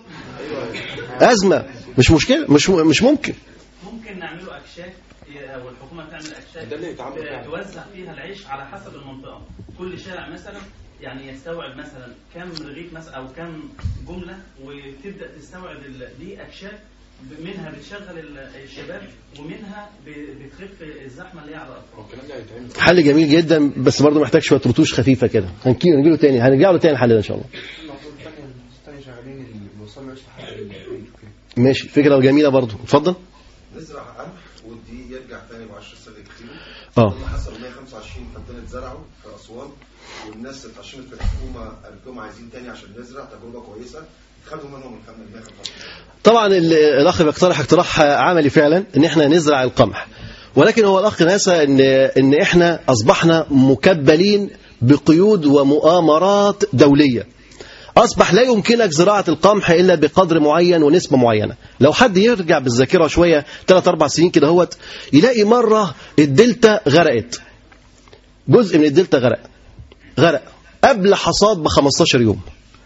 ازمه مش مشكله مش مش ممكن ممكن نعمله اكشاك او الحكومه تعمل اكشاك ده اللي يتعمل فعلا. توزع فيها العيش على حسب المنطقه كل شارع مثلا يعني يستوعب مثلا كم رغيف مثلا او كم جمله وتبدا تستوعب ال- دي اكشاك ب- منها بتشغل ال- الشباب ومنها ب- بتخف الزحمه اللي هي على هو الاطراف الكلام ده هيتعمل حل جميل جدا بس برضه محتاج شويه رتوش خفيفه كده هنجي له تاني هنرجع له تاني الحل ده ان شاء الله المفروض الثانية الثانية شغالين اللي بيوصلوا عيش لحد البيت وكده. ماشي فكره جميله برضه اتفضل نزرع قمح والدقيق يرجع تاني ب 10 سنة كتير اه اللي حصل 125 فدان اتزرعوا في أسوان والناس اتعشمت في الحكومة قالت لهم عايزين تاني عشان نزرع تجربة كويسة خدوا منهم ال 125 طبعا ال- الاخ بيقترح اقتراح عملي فعلا ان احنا نزرع القمح ولكن هو الاخ ناسى ان ان احنا اصبحنا مكبلين بقيود ومؤامرات دوليه اصبح لا يمكنك زراعه القمح الا بقدر معين ونسبه معينه لو حد يرجع بالذاكره شويه 3 4 سنين كده هوت يلاقي مره الدلتا غرقت جزء من الدلتا غرق غرق قبل حصاد ب 15 يوم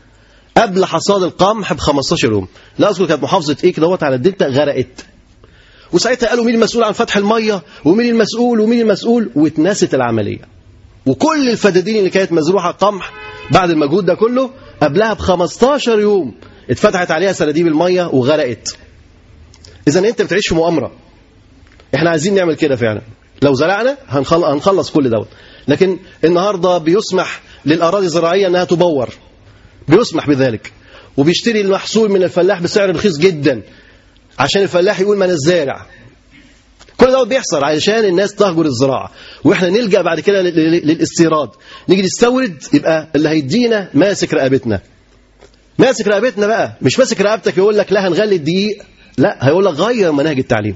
قبل حصاد القمح ب 15 يوم لا اذكر كانت محافظه ايه كده على الدلتا غرقت وساعتها قالوا مين المسؤول عن فتح الميه ومين المسؤول ومين المسؤول واتنست العمليه وكل الفدادين اللي كانت مزروعه قمح بعد المجهود ده كله قبلها ب 15 يوم اتفتحت عليها سراديب الميه وغرقت اذا انت بتعيش في مؤامره احنا عايزين نعمل كده فعلا لو زرعنا هنخل- هنخلص كل دوت لكن النهارده بيسمح للاراضي الزراعيه انها تبور بيسمح بذلك وبيشتري المحصول من الفلاح بسعر رخيص جدا عشان الفلاح يقول ما انا الزارع كل ده بيحصل علشان الناس تهجر الزراعه واحنا نلجا بعد كده لل- لل- للاستيراد نيجي نستورد يبقى اللي هيدينا ماسك رقبتنا ماسك رقبتنا بقى مش ماسك رقبتك يقول لك لا هنغلي الدقيق لا هيقول لك غير مناهج التعليم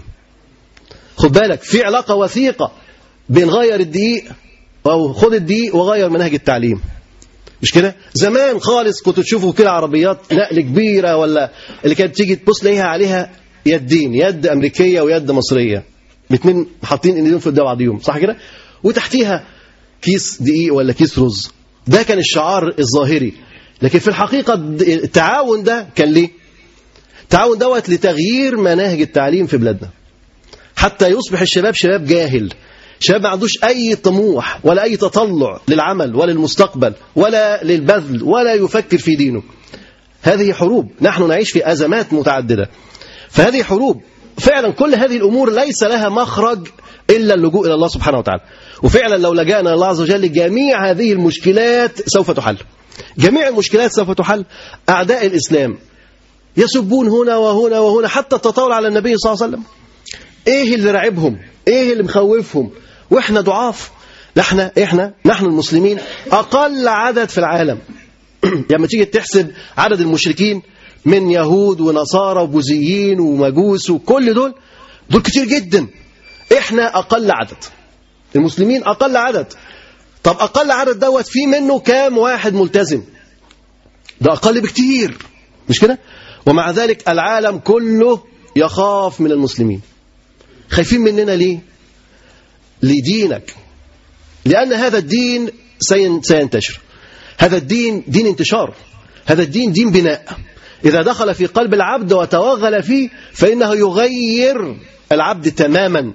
خد بالك في علاقه وثيقه بين غير الدقيق او خد الدقيق وغير مناهج التعليم مش كده زمان خالص كنت تشوفوا كده عربيات نقل كبيره ولا اللي كانت تيجي تبص ليها عليها يدين يد امريكيه ويد مصريه الاثنين حاطين ايديهم في بعضيهم صح كده وتحتيها كيس دقيق ولا كيس رز ده كان الشعار الظاهري لكن في الحقيقه التعاون ده كان ليه التعاون دوت لتغيير مناهج التعليم في بلادنا حتى يصبح الشباب شباب جاهل شباب ما عندوش أي طموح ولا أي تطلع للعمل ولا للمستقبل ولا للبذل ولا يفكر في دينه هذه حروب نحن نعيش في أزمات متعددة فهذه حروب فعلا كل هذه الأمور ليس لها مخرج إلا اللجوء إلى الله سبحانه وتعالى وفعلا لو لجأنا الله عز وجل جميع هذه المشكلات سوف تحل جميع المشكلات سوف تحل أعداء الإسلام يسبون هنا وهنا وهنا حتى التطاول على النبي صلى الله عليه وسلم ايه اللي راعبهم ايه اللي مخوفهم واحنا ضعاف احنا احنا نحن المسلمين اقل عدد في العالم لما تيجي تحسب عدد المشركين من يهود ونصارى وبوذيين ومجوس وكل دول دول كتير جدا احنا اقل عدد المسلمين اقل عدد طب اقل عدد دوت في منه كام واحد ملتزم ده اقل بكتير مش كده ومع ذلك العالم كله يخاف من المسلمين خايفين مننا ليه لدينك لأن هذا الدين سين- سينتشر هذا الدين دين انتشار هذا الدين دين بناء إذا دخل في قلب العبد وتوغل فيه فإنه يغير العبد تماما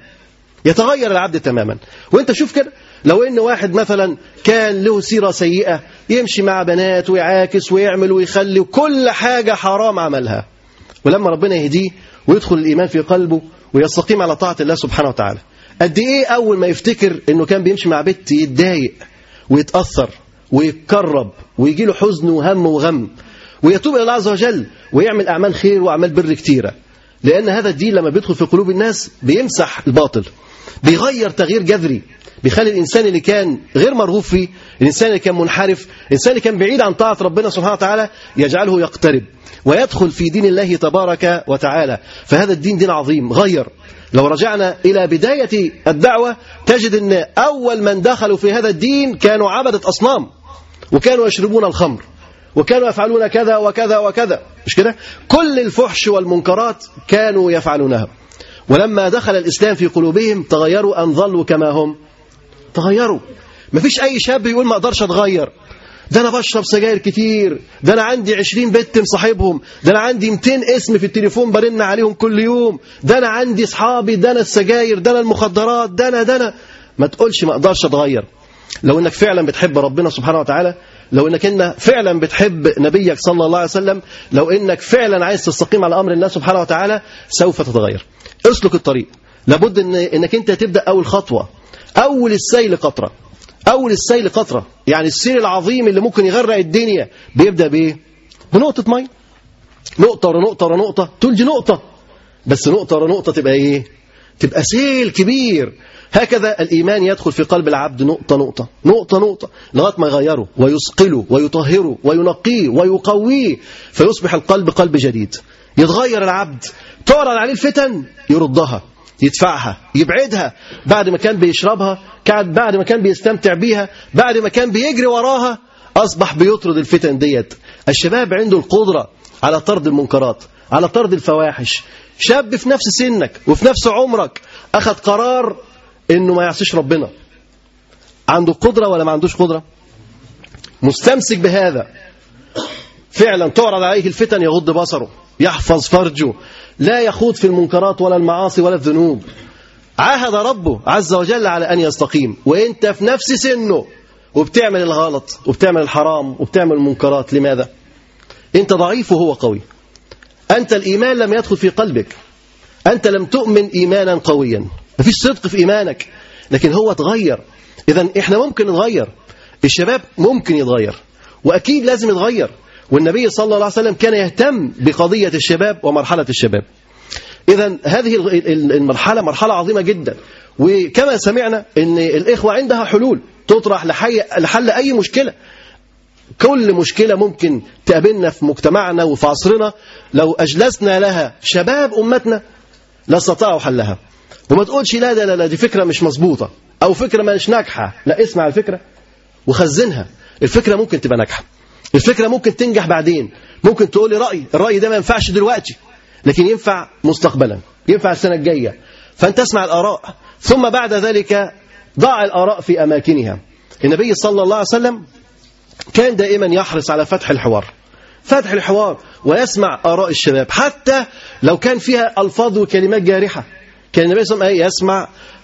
يتغير العبد تماما وانت شوف كده لو ان واحد مثلا كان له سيرة سيئة يمشي مع بنات ويعاكس ويعمل ويخلي وكل حاجة حرام عملها ولما ربنا يهديه ويدخل الإيمان في قلبه ويستقيم على طاعة الله سبحانه وتعالى قد إيه أول ما يفتكر إنه كان بيمشي مع بنت يتضايق ويتأثر ويتكرب ويجي له حزن وهم وغم ويتوب إلى الله عز وجل ويعمل أعمال خير وأعمال بر كتيرة لأن هذا الدين لما بيدخل في قلوب الناس بيمسح الباطل بيغير تغيير جذري بيخلي الإنسان اللي كان غير مرغوب فيه الإنسان اللي كان منحرف الإنسان اللي كان بعيد عن طاعة ربنا سبحانه وتعالى يجعله يقترب ويدخل في دين الله تبارك وتعالى فهذا الدين دين عظيم غير لو رجعنا إلى بداية الدعوة تجد أن أول من دخلوا في هذا الدين كانوا عبدة أصنام وكانوا يشربون الخمر وكانوا يفعلون كذا وكذا وكذا مش كده كل الفحش والمنكرات كانوا يفعلونها ولما دخل الإسلام في قلوبهم تغيروا أن ظلوا كما هم تغيروا مفيش أي شاب يقول ما أقدرش أتغير ده أنا بشرب سجاير كتير ده أنا عندي 20 بنت مصاحبهم ده أنا عندي 200 اسم في التليفون برن عليهم كل يوم ده أنا عندي أصحابي ده أنا السجاير ده أنا المخدرات ده أنا ده أنا ما تقولش ما أقدرش أتغير لو انك فعلا بتحب ربنا سبحانه وتعالى لو انك إن فعلا بتحب نبيك صلى الله عليه وسلم لو انك فعلا عايز تستقيم على امر الله سبحانه وتعالى سوف تتغير اسلك الطريق لابد ان انك انت تبدا اول خطوه اول السيل قطره اول السيل قطره يعني السيل العظيم اللي ممكن يغرق الدنيا بيبدا بايه بنقطه ميه نقطه ورا نقطه ورا نقطه تقول دي نقطه بس نقطه ورا نقطه تبقى ايه تبقى سيل كبير هكذا الإيمان يدخل في قلب العبد نقطة نقطة نقطة نقطة لغاية ما يغيره ويثقله ويطهره وينقيه ويقويه فيصبح القلب قلب جديد يتغير العبد تعرض عليه الفتن يردها يدفعها يبعدها بعد ما كان بيشربها كان بعد ما كان بيستمتع بيها بعد ما كان بيجري وراها أصبح بيطرد الفتن ديت الشباب عنده القدرة على طرد المنكرات على طرد الفواحش شاب في نفس سنك وفي نفس عمرك أخذ قرار انه ما يعصيش ربنا عنده قدرة ولا ما عندوش قدرة مستمسك بهذا فعلا تعرض عليه الفتن يغض بصره يحفظ فرجه لا يخوض في المنكرات ولا المعاصي ولا الذنوب عاهد ربه عز وجل على أن يستقيم وانت في نفس سنه وبتعمل الغلط وبتعمل الحرام وبتعمل المنكرات لماذا انت ضعيف وهو قوي أنت الإيمان لم يدخل في قلبك أنت لم تؤمن إيمانا قويا مفيش صدق في إيمانك لكن هو اتغير إذا إحنا ممكن نتغير الشباب ممكن يتغير وأكيد لازم يتغير والنبي صلى الله عليه وسلم كان يهتم بقضية الشباب ومرحلة الشباب إذا هذه المرحلة مرحلة عظيمة جدا وكما سمعنا أن الإخوة عندها حلول تطرح لحي لحل أي مشكلة كل مشكلة ممكن تقابلنا في مجتمعنا وفي عصرنا لو أجلسنا لها شباب أمتنا لاستطاعوا حلها وما تقولش لا لا لا دي فكرة مش مظبوطة أو فكرة مش ناجحة لا اسمع الفكرة وخزنها الفكرة ممكن تبقى ناجحة الفكرة ممكن تنجح بعدين ممكن تقول لي رأي الرأي ده ما ينفعش دلوقتي لكن ينفع مستقبلا ينفع السنة الجاية فأنت اسمع الآراء ثم بعد ذلك ضع الآراء في أماكنها النبي صلى الله عليه وسلم كان دائما يحرص على فتح الحوار فتح الحوار ويسمع آراء الشباب حتى لو كان فيها ألفاظ وكلمات جارحة كان النبي صلى الله عليه وسلم يسمع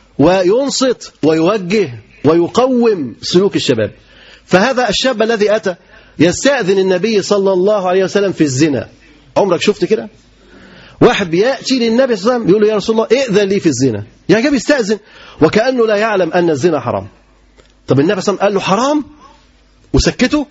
وينصت ويوجه ويقوم سلوك الشباب فهذا الشاب الذي أتى يستأذن النبي صلى الله عليه وسلم في الزنا عمرك شفت كده واحد بيأتي للنبي صلى الله عليه وسلم بيقول له يا رسول الله ائذن لي في الزنا يا جاب يستأذن وكأنه لا يعلم أن الزنا حرام طب النبي صلى الله عليه وسلم قال له حرام وسكته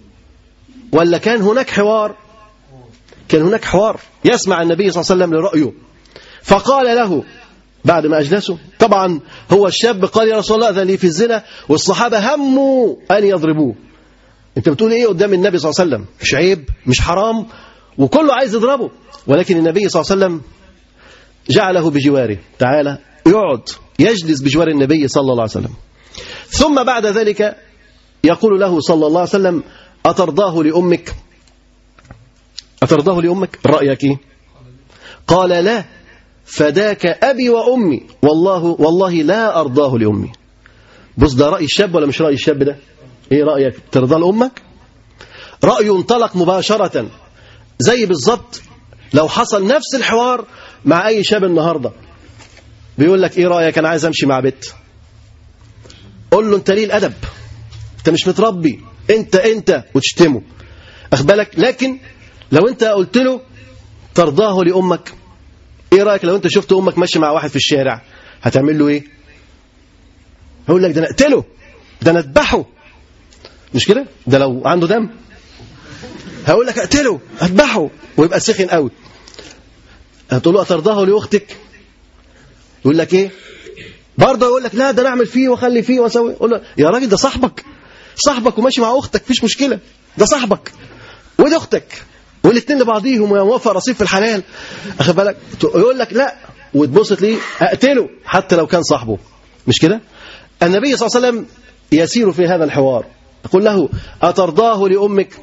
ولا كان هناك حوار كان هناك حوار يسمع النبي صلى الله عليه وسلم لرأيه فقال له بعد ما أجلسه طبعا هو الشاب قال يا رسول الله أذن لي في الزنا والصحابة هموا أن يضربوه انت بتقول ايه قدام النبي صلى الله عليه وسلم مش عيب مش حرام وكله عايز يضربه ولكن النبي صلى الله عليه وسلم جعله بجواره تعالى يقعد يجلس بجوار النبي صلى الله عليه وسلم ثم بعد ذلك يقول له صلى الله عليه وسلم أترضاه لأمك أترضاه لأمك رأيك إيه؟ قال لا فداك أبي وأمي والله والله لا أرضاه لأمي بص ده رأي الشاب ولا مش رأي الشاب ده إيه رأيك ترضى لأمك رأي انطلق مباشرة زي بالظبط لو حصل نفس الحوار مع أي شاب النهاردة بيقول لك إيه رأيك أنا عايز أمشي مع بنت قول له أنت ليه الأدب أنت مش متربي أنت أنت وتشتمه أخبالك لكن لو أنت قلت له ترضاه لأمك إيه رأيك لو أنت شفت أمك ماشي مع واحد في الشارع هتعمل له إيه هقول لك ده أنا أقتله ده أنا أذبحه مش كده ده لو عنده دم هقول لك اقتله اذبحه ويبقى سخن قوي هتقول له اترضاه لاختك يقول لك ايه برضه يقول لك لا ده انا اعمل فيه واخلي فيه واسوي اقول له يا راجل ده صاحبك صاحبك وماشي مع اختك مفيش مشكله ده صاحبك ودي اختك والاثنين لبعضيهم ويوافق رصيف في الحلال اخد بالك يقول لك لا وتبص تلاقيه اقتله حتى لو كان صاحبه مش كده النبي صلى الله عليه وسلم يسير في هذا الحوار يقول له أترضاه لأمك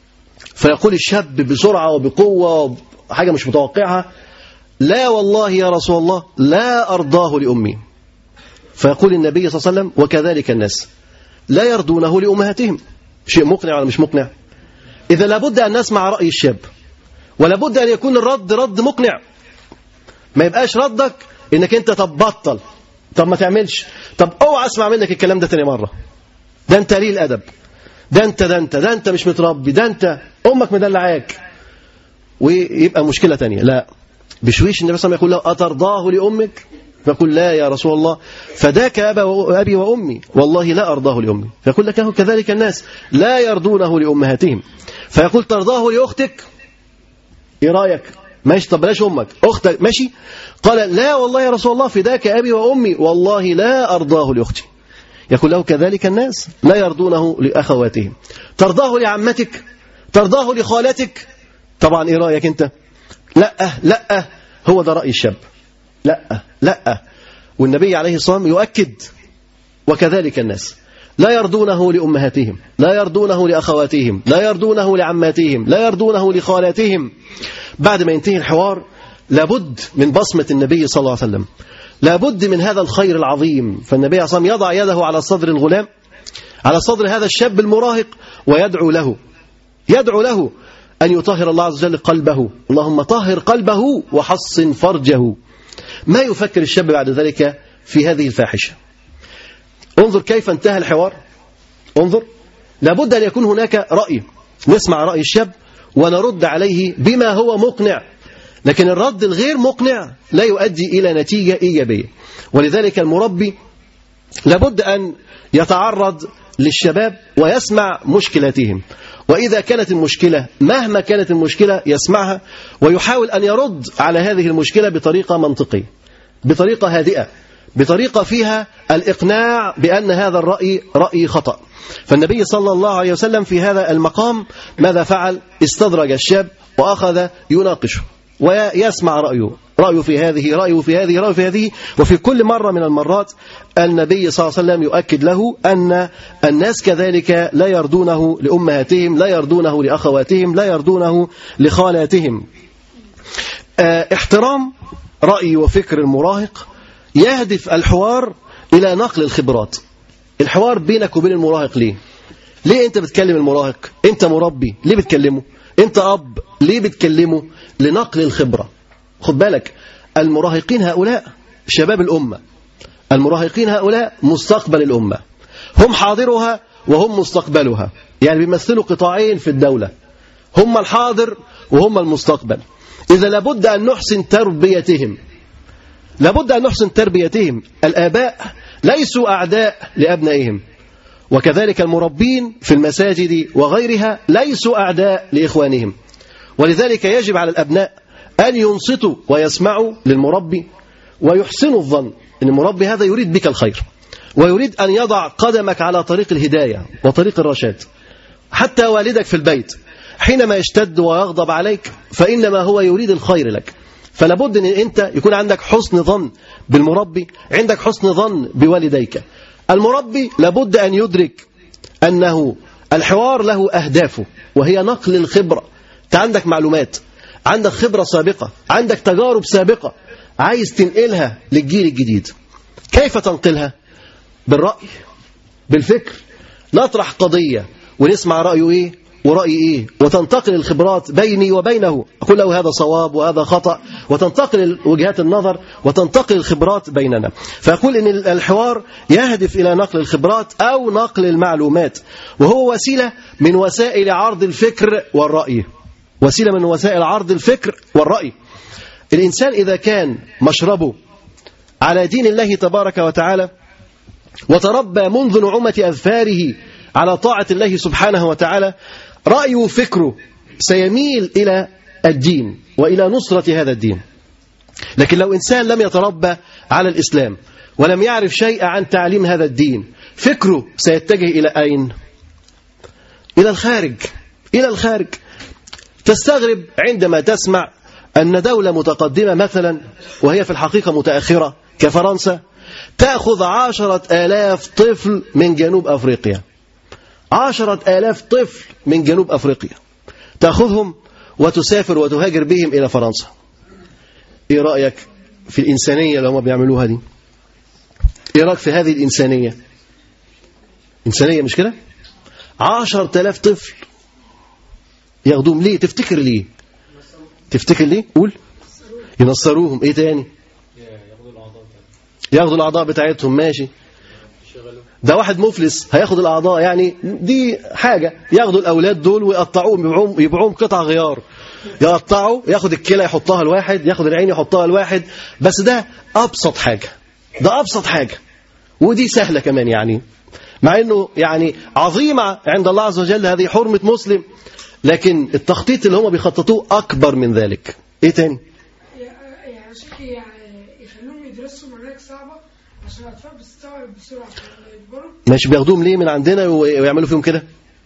فيقول الشاب بسرعة وبقوة حاجة مش متوقعها لا والله يا رسول الله لا أرضاه لأمي فيقول النبي صلى الله عليه وسلم وكذلك الناس لا يرضونه لأمهاتهم شيء مقنع ولا مش مقنع إذا لابد أن نسمع رأي الشاب ولابد أن يكون الرد رد مقنع ما يبقاش ردك انك انت طب بطل طب ما تعملش طب اوعى اسمع منك الكلام ده تاني مره ده انت قليل ادب ده انت ده انت ده انت مش متربي ده انت امك مدلعاك ويبقى مشكله تانية لا بشويش النبي صلى الله عليه وسلم يقول له اترضاه لامك فيقول لا يا رسول الله فداك أبا أبي وأمي والله لا أرضاه لأمي فيقول لك له كذلك الناس لا يرضونه لأمهاتهم فيقول ترضاه لأختك إيه رأيك ماشي طب بلاش أمك أختك ماشي قال لا والله يا رسول الله فداك أبي وأمي والله لا أرضاه لأختي يقول له كذلك الناس لا يرضونه لأخواتهم ترضاه لعمتك ترضاه لخالتك طبعا إيه رأيك أنت لا لا هو ده رأي الشاب لا لا والنبي عليه الصلاة والسلام يؤكد وكذلك الناس لا يرضونه لأمهاتهم لا يرضونه لأخواتهم لا يرضونه لعماتهم لا يرضونه لخالاتهم بعد ما ينتهي الحوار لابد من بصمة النبي صلى الله عليه وسلم لابد من هذا الخير العظيم فالنبي عليه الصلاة والسلام يضع يده على صدر الغلام على صدر هذا الشاب المراهق ويدعو له يدعو له أن يطهر الله عز وجل قلبه اللهم طهر قلبه وحصن فرجه ما يفكر الشاب بعد ذلك في هذه الفاحشة انظر كيف انتهى الحوار انظر لابد أن يكون هناك رأي نسمع رأي الشاب ونرد عليه بما هو مقنع لكن الرد الغير مقنع لا يؤدي إلى نتيجة إيجابية ولذلك المربي لابد أن يتعرض للشباب ويسمع مشكلاتهم وإذا كانت المشكلة مهما كانت المشكلة يسمعها ويحاول أن يرد على هذه المشكلة بطريقة منطقية بطريقة هادئة بطريقة فيها الإقناع بأن هذا الرأي رأي خطأ فالنبي صلى الله عليه وسلم في هذا المقام ماذا فعل استدرج الشاب وأخذ يناقشه ويسمع رأيه رأيه في هذه رأيه في هذه رأيه في هذه وفي كل مرة من المرات النبي صلى الله عليه وسلم يؤكد له أن الناس كذلك لا يرضونه لأمهاتهم لا يرضونه لأخواتهم لا يرضونه لخالاتهم احترام رأي وفكر المراهق يهدف الحوار إلى نقل الخبرات الحوار بينك وبين المراهق ليه ليه أنت بتكلم المراهق أنت مربي ليه بتكلمه أنت أب ليه بتكلمه لنقل الخبرة خد بالك المراهقين هؤلاء شباب الأمة المراهقين هؤلاء مستقبل الأمة هم حاضرها وهم مستقبلها يعني بيمثلوا قطاعين في الدولة هم الحاضر وهم المستقبل إذا لابد أن نحسن تربيتهم لابد أن نحسن تربيتهم الآباء ليسوا أعداء لأبنائهم وكذلك المربين في المساجد وغيرها ليسوا أعداء لإخوانهم ولذلك يجب على الأبناء أن ينصتوا ويسمعوا للمربي ويحسنوا الظن أن المربي هذا يريد بك الخير ويريد أن يضع قدمك على طريق الهداية وطريق الرشاد حتى والدك في البيت حينما يشتد ويغضب عليك فإنما هو يريد الخير لك فلا بد ان انت يكون عندك حسن ظن بالمربي عندك حسن ظن بوالديك المربي لابد ان يدرك انه الحوار له اهدافه وهي نقل الخبره انت عندك معلومات عندك خبره سابقه عندك تجارب سابقه عايز تنقلها للجيل الجديد كيف تنقلها بالراي بالفكر نطرح قضيه ونسمع رايه ايه ورأي إيه وتنتقل الخبرات بيني وبينه أقول له هذا صواب وهذا خطأ وتنتقل وجهات النظر وتنتقل الخبرات بيننا فأقول إن الحوار يهدف إلى نقل الخبرات أو نقل المعلومات وهو وسيلة من وسائل عرض الفكر والرأي وسيلة من وسائل عرض الفكر والرأي الإنسان إذا كان مشربه على دين الله تبارك وتعالى وتربى منذ نعومة أذفاره على طاعة الله سبحانه وتعالى رأيه وفكره سيميل إلى الدين وإلى نصرة هذا الدين لكن لو إنسان لم يتربى على الإسلام ولم يعرف شيئا عن تعليم هذا الدين فكره سيتجه إلى أين؟ إلى الخارج إلى الخارج تستغرب عندما تسمع أن دولة متقدمة مثلا وهي في الحقيقة متأخرة كفرنسا تأخذ عشرة آلاف طفل من جنوب أفريقيا عشرة آلاف طفل من جنوب أفريقيا تأخذهم وتسافر وتهاجر بهم إلى فرنسا إيه رأيك في الإنسانية اللي هم بيعملوها دي إيه رأيك في هذه الإنسانية إنسانية مش كده عشرة آلاف طفل ياخدوهم ليه تفتكر ليه تفتكر ليه قول ينصروهم ايه تاني ياخدوا الاعضاء بتاعتهم ماشي ده واحد مفلس هياخد الاعضاء يعني دي حاجه ياخدوا الاولاد دول ويقطعوهم يبيعوهم يبيعوهم قطع غيار يقطعوا ياخد الكلى يحطها لواحد ياخد العين يحطها لواحد بس ده ابسط حاجه ده ابسط حاجه ودي سهله كمان يعني مع انه يعني عظيمه عند الله عز وجل هذه حرمه مسلم لكن التخطيط اللي هم بيخططوه اكبر من ذلك ايه تاني يعني شكل يعني يخلوهم يدرسوا مناهج صعبة عشان الأطفال بتستوعب بسرعة لما يكبروا مش بياخدوهم ليه من عندنا ويعملوا فيهم كده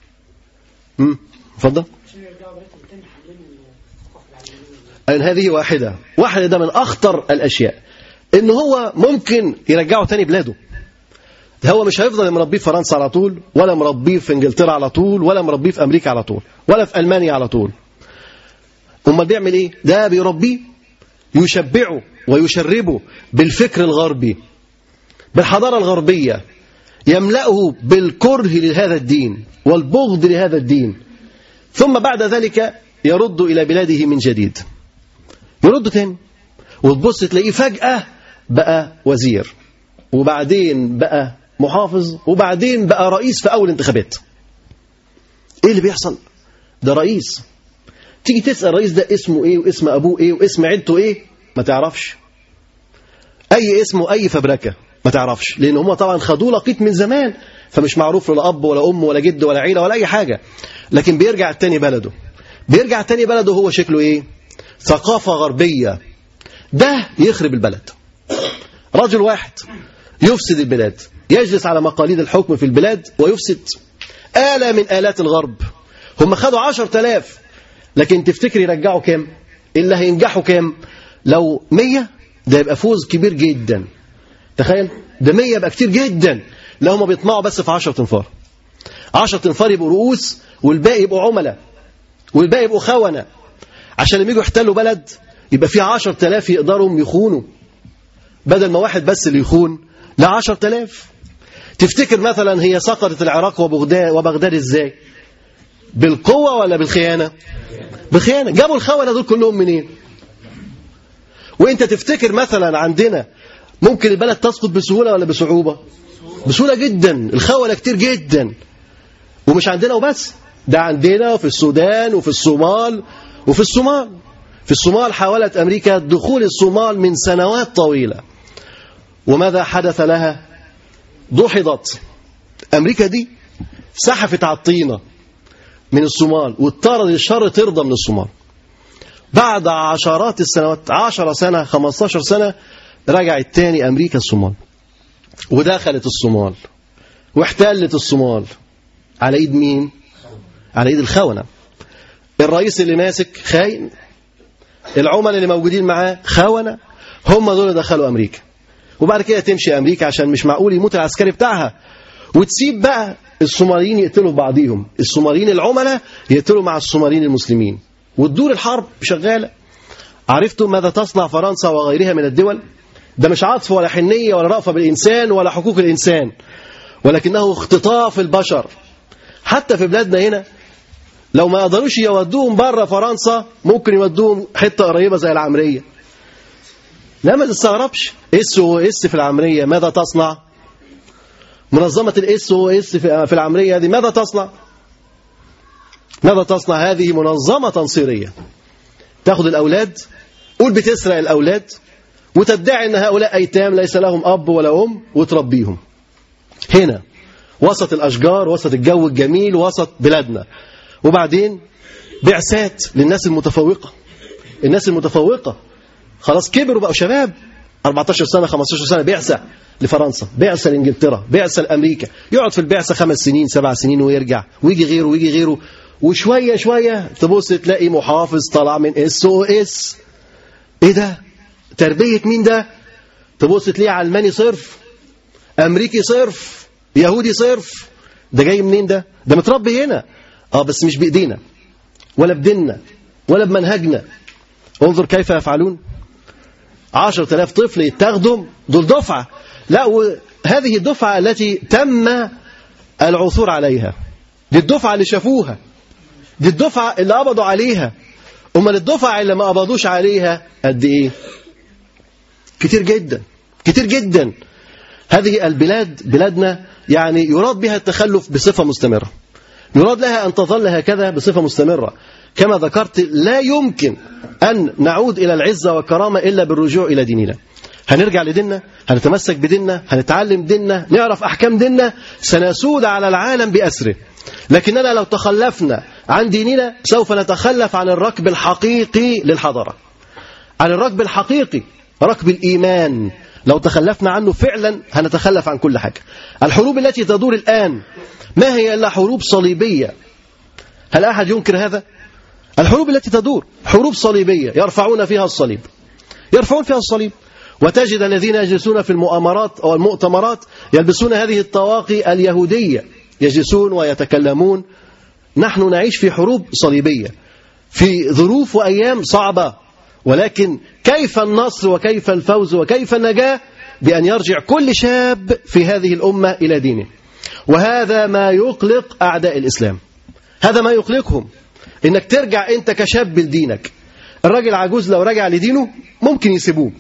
امم اتفضل عشان يرجعوا بيتهم تاني يحللوا الثقافة العلمانية أن هذه واحدة واحدة ده من أخطر الأشياء إن هو ممكن يرجعه تاني بلاده ده هو مش هيفضل مربيه في فرنسا على طول ولا مربيه في انجلترا على طول ولا مربيه في امريكا على طول ولا في المانيا على طول امال بيعمل ايه ده بيربيه يشبعه ويشربه بالفكر الغربي بالحضاره الغربيه يملأه بالكره لهذا الدين والبغض لهذا الدين ثم بعد ذلك يرد إلى بلاده من جديد يرد تاني وتبص تلاقيه فجأة بقى وزير وبعدين بقى محافظ وبعدين بقى رئيس في أول انتخابات إيه اللي بيحصل ده رئيس تيجي تسأل الرئيس ده اسمه إيه واسم أبوه إيه واسم عيلته إيه ما تعرفش أي اسم وأي فبركة ما تعرفش لأن هم طبعا خدوه لقيط من زمان فمش معروف له لا أب ولا أم ولا جد ولا عيلة ولا أي حاجة لكن بيرجع تاني بلده بيرجع تاني بلده هو شكله إيه ثقافة غربية ده يخرب البلد رجل واحد يفسد البلاد يجلس على مقاليد الحكم في البلاد ويفسد آلة من آلات الغرب هم خدوا عشر تلاف لكن تفتكر يرجعوا كام اللي هينجحوا كام لو مية ده يبقى فوز كبير جدا تخيل ده مية يبقى كتير جدا لو هم بيطمعوا بس في عشر تنفار عشر تنفار يبقوا رؤوس والباقي يبقوا عملاء والباقي يبقوا خونة عشان لما يجوا يحتلوا بلد يبقى في عشر تلاف يقدروا يخونوا بدل ما واحد بس اللي يخون لا عشر تلاف تفتكر مثلا هي سقطت العراق وبغداد, وبغداد ازاي بالقوة ولا بالخيانة بالخيانة جابوا الخونة دول كلهم منين وانت تفتكر مثلا عندنا ممكن البلد تسقط بسهولة ولا بصعوبة بسهولة جدا الخونة كتير جدا ومش عندنا وبس ده عندنا وفي السودان وفي الصومال وفي الصومال في الصومال حاولت أمريكا دخول الصومال من سنوات طويلة وماذا حدث لها دحضت أمريكا دي سحفت على الطينة من الصومال واضطرد الشر ترضى من الصومال بعد عشرات السنوات عشر سنة 15 سنة رجعت تاني أمريكا الصومال ودخلت الصومال واحتلت الصومال على ايد مين على ايد الخونة الرئيس اللي ماسك خاين العملاء اللي موجودين معاه خونة هم دول اللي دخلوا امريكا وبعد كده تمشي امريكا عشان مش معقول يموت العسكري بتاعها وتسيب بقى الصوماليين يقتلوا في بعضيهم الصوماليين العملاء يقتلوا مع الصوماليين المسلمين وتدور الحرب شغاله عرفتم ماذا تصنع فرنسا وغيرها من الدول ده مش عطف ولا حنيه ولا رأفه بالانسان ولا حقوق الانسان ولكنه اختطاف البشر حتى في بلادنا هنا لو ما قدروش يودوهم بره فرنسا ممكن يودوهم حته قريبه زي العمريه لا ما تستغربش اس او اس في العمريه ماذا تصنع منظمه الاس او اس في العمريه هذه ماذا تصنع ماذا تصنع هذه منظمه تنصيريه تاخذ الاولاد قول بتسرق الاولاد وتدعي ان هؤلاء ايتام ليس لهم اب ولا ام وتربيهم هنا وسط الاشجار وسط الجو الجميل وسط بلادنا وبعدين بعثات للناس المتفوقه الناس المتفوقه خلاص كبروا بقوا شباب 14 سنه 15 سنه بعثه لفرنسا بعثه لانجلترا بعثه لامريكا يقعد في البعثه خمس سنين سبع سنين ويرجع ويجي غيره ويجي غيره وشويه شويه تبص تلاقي محافظ طالع من اس او اس ايه ده تربيه مين ده تبص تلاقيه علماني صرف امريكي صرف يهودي صرف ده جاي منين ده ده متربي هنا اه بس مش بايدينا ولا بديننا ولا بمنهجنا انظر كيف يفعلون عشرة آلاف طفل يتاخدوا دول دفعة لا وهذه الدفعة التي تم العثور عليها دي الدفعة اللي شافوها دي الدفعة اللي قبضوا عليها أمال الدفعة اللي ما قبضوش عليها قد إيه كتير جدا كتير جدا هذه البلاد بلادنا يعني يراد بها التخلف بصفة مستمرة يراد لها أن تظل هكذا بصفة مستمرة كما ذكرت لا يمكن أن نعود إلى العزة والكرامة إلا بالرجوع إلى ديننا هنرجع لديننا هنتمسك بديننا هنتعلم ديننا نعرف أحكام ديننا سنسود على العالم بأسره لكننا لو تخلفنا عن ديننا سوف نتخلف عن الركب الحقيقي للحضارة عن الركب الحقيقي ركب الإيمان لو تخلفنا عنه فعلا هنتخلف عن كل حاجة الحروب التي تدور الآن ما هي إلا حروب صليبية هل أحد ينكر هذا؟ الحروب التي تدور حروب صليبية يرفعون فيها الصليب يرفعون فيها الصليب وتجد الذين يجلسون في المؤامرات أو المؤتمرات يلبسون هذه الطواقي اليهودية يجلسون ويتكلمون نحن نعيش في حروب صليبية في ظروف وأيام صعبة ولكن كيف النصر وكيف الفوز وكيف النجاة بأن يرجع كل شاب في هذه الأمة إلى دينه وهذا ما يقلق أعداء الإسلام هذا ما يقلقهم إنك ترجع أنت كشاب لدينك الراجل عجوز لو رجع لدينه ممكن يسيبوه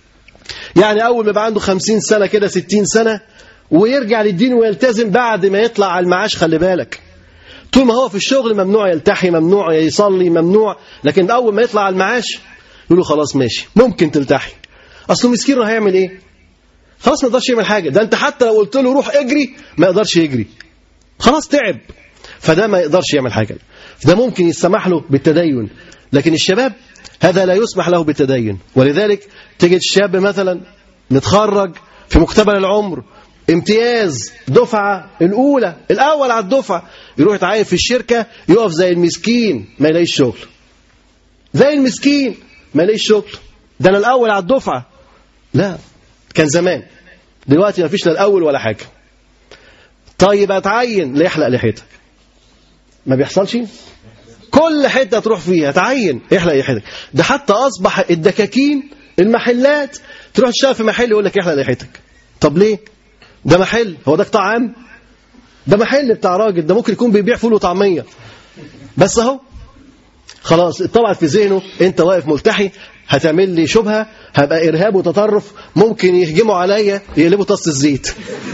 يعني أول ما يبقى عنده خمسين سنة كده ستين سنة ويرجع للدين ويلتزم بعد ما يطلع على المعاش خلي بالك طول ما هو في الشغل ممنوع يلتحي ممنوع يصلي ممنوع لكن أول ما يطلع على المعاش يقولوا خلاص ماشي ممكن تلتحي أصله مسكين هيعمل إيه خلاص ما يقدرش يعمل حاجة ده أنت حتى لو قلت له روح اجري ما يقدرش يجري خلاص تعب فده ما يقدرش يعمل حاجة ده ممكن يسمح له بالتدين لكن الشباب هذا لا يسمح له بالتدين ولذلك تجد الشاب مثلا متخرج في مقتبل العمر امتياز دفعة الأولى الأول على الدفعة يروح يتعين في الشركة يقف زي المسكين ما يلاقيش شغل زي المسكين ما يلاقيش شغل ده أنا الأول على الدفعة لا كان زمان دلوقتي ما فيش لا الأول ولا حاجة طيب اتعين ليحلق لحيتك ما بيحصلش كل حته تروح فيها تعين احلق لحيتك ده حتى اصبح الدكاكين المحلات تروح تشتغل في محل يقول لك احلق لحيتك طب ليه ده محل هو ده قطاع عام ده محل بتاع راجل ده ممكن يكون بيبيع فول وطعميه بس اهو خلاص طبعا في ذهنه انت واقف ملتحي هتعمل لي شبهه هبقى ارهاب وتطرف ممكن يهجموا عليا يقلبوا طاسه الزيت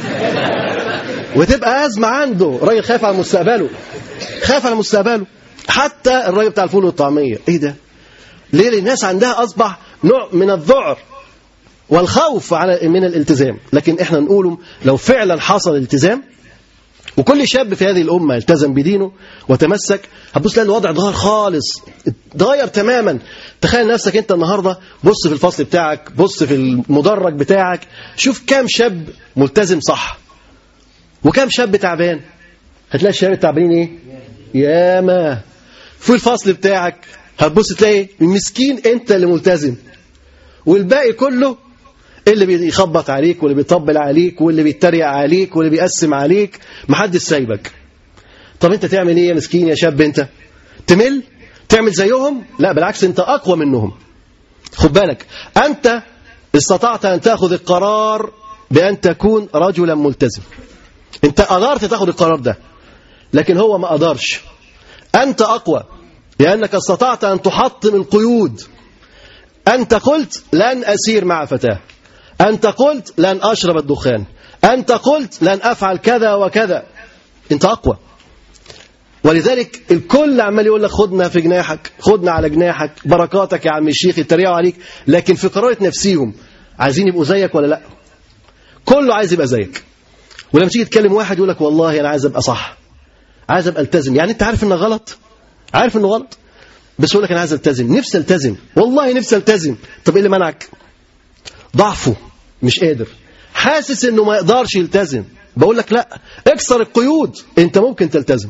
وتبقى ازمه عنده راجل خايف على مستقبله خايف على مستقبله حتى الراجل بتاع الفول والطعميه ايه ده ليه لأن الناس عندها أصبح نوع من الذعر والخوف على من الالتزام لكن احنا نقول لو فعلا حصل التزام وكل شاب في هذه الأمة التزم بدينه وتمسك هتبص تلاقي الوضع اتغير خالص اتغير تماما تخيل نفسك انت النهاردة بص في الفصل بتاعك بص في المدرج بتاعك شوف كام شاب ملتزم صح وكام شاب تعبان هتلاقي الشباب التعبانين ايه ياما في الفصل بتاعك هتبص تلاقي المسكين انت اللي ملتزم والباقي كله اللي بيخبط عليك واللي بيطبل عليك واللي بيتريق عليك واللي بيقسم عليك محدش سايبك طب انت تعمل ايه يا مسكين يا شاب انت تمل تعمل زيهم لا بالعكس انت اقوى منهم خد بالك انت استطعت ان تاخذ القرار بان تكون رجلا ملتزم انت قدرت تاخذ القرار ده لكن هو ما قدرش انت اقوى لانك استطعت ان تحطم القيود انت قلت لن اسير مع فتاه أنت قلت لن أشرب الدخان أنت قلت لن أفعل كذا وكذا أنت أقوى ولذلك الكل عمال يقول لك خدنا في جناحك خدنا على جناحك بركاتك يا عم الشيخ يتريقوا عليك لكن في قرارة نفسيهم عايزين يبقوا زيك ولا لا كله عايز يبقى زيك ولما تيجي تكلم واحد يقول لك والله أنا عايز أبقى صح عايز أبقى التزم يعني أنت عارف إنه غلط عارف إنه غلط بس يقول لك أنا عايز ألتزم نفسي ألتزم والله نفسي ألتزم طب إيه اللي منعك ضعفه مش قادر حاسس انه ما يقدرش يلتزم بقول لك لا اكسر القيود انت ممكن تلتزم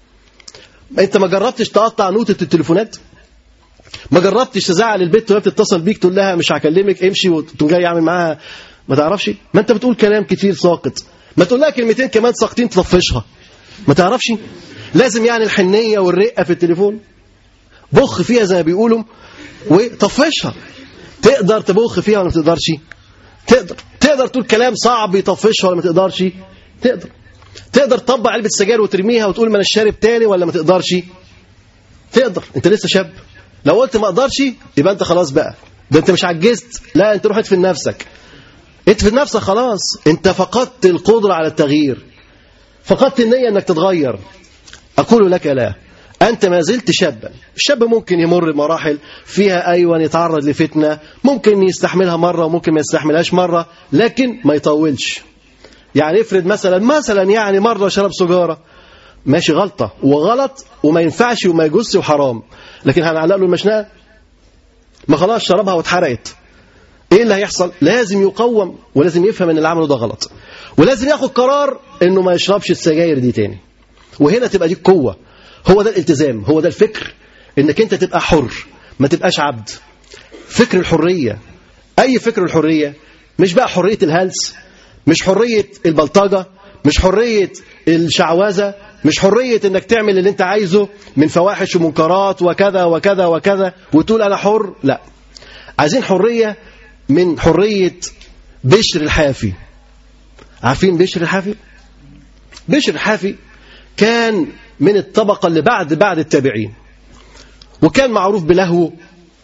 انت ما جربتش تقطع نوتة التليفونات ما جربتش تزعل البت وهي بتتصل بيك تقول لها مش هكلمك امشي وتقوم جاي يعمل معاها ما تعرفش ما انت بتقول كلام كتير ساقط ما تقول لها كلمتين كمان ساقطين تطفشها ما تعرفش لازم يعني الحنيه والرقه في التليفون بخ فيها زي ما بيقولوا وطفشها تقدر تبخ فيها ولا ما تقدرش تقدر تقدر تقول كلام صعب يطفشها ولا ما تقدرش تقدر تقدر تطبق علبه سجاير وترميها وتقول ما انا شارب تاني ولا ما تقدرش تقدر انت لسه شاب لو قلت ما اقدرش يبقى انت خلاص بقى ده انت مش عجزت لا انت روح ادفن نفسك ادفن نفسك خلاص انت فقدت القدره على التغيير فقدت النيه انك تتغير اقول لك لا أنت ما زلت شابا الشاب ممكن يمر بمراحل فيها أيوة يتعرض لفتنة ممكن يستحملها مرة وممكن ما يستحملهاش مرة لكن ما يطولش يعني افرض مثلا مثلا يعني مرة شرب سجارة ماشي غلطة وغلط وما ينفعش وما يجوزش وحرام لكن هنعلق له المشنقة ما خلاص شربها واتحرقت ايه اللي هيحصل لازم يقوم ولازم يفهم ان اللي عمله ده غلط ولازم ياخد قرار انه ما يشربش السجاير دي تاني وهنا تبقى دي القوه هو ده الالتزام هو ده الفكر انك انت تبقى حر ما تبقاش عبد فكر الحرية اي فكر الحرية مش بقى حرية الهلس مش حرية البلطجة مش حرية الشعوذة مش حرية انك تعمل اللي انت عايزه من فواحش ومنكرات وكذا وكذا وكذا وتقول انا حر لا عايزين حرية من حرية بشر الحافي عارفين بشر الحافي بشر الحافي كان من الطبقة اللي بعد بعد التابعين وكان معروف بلهوه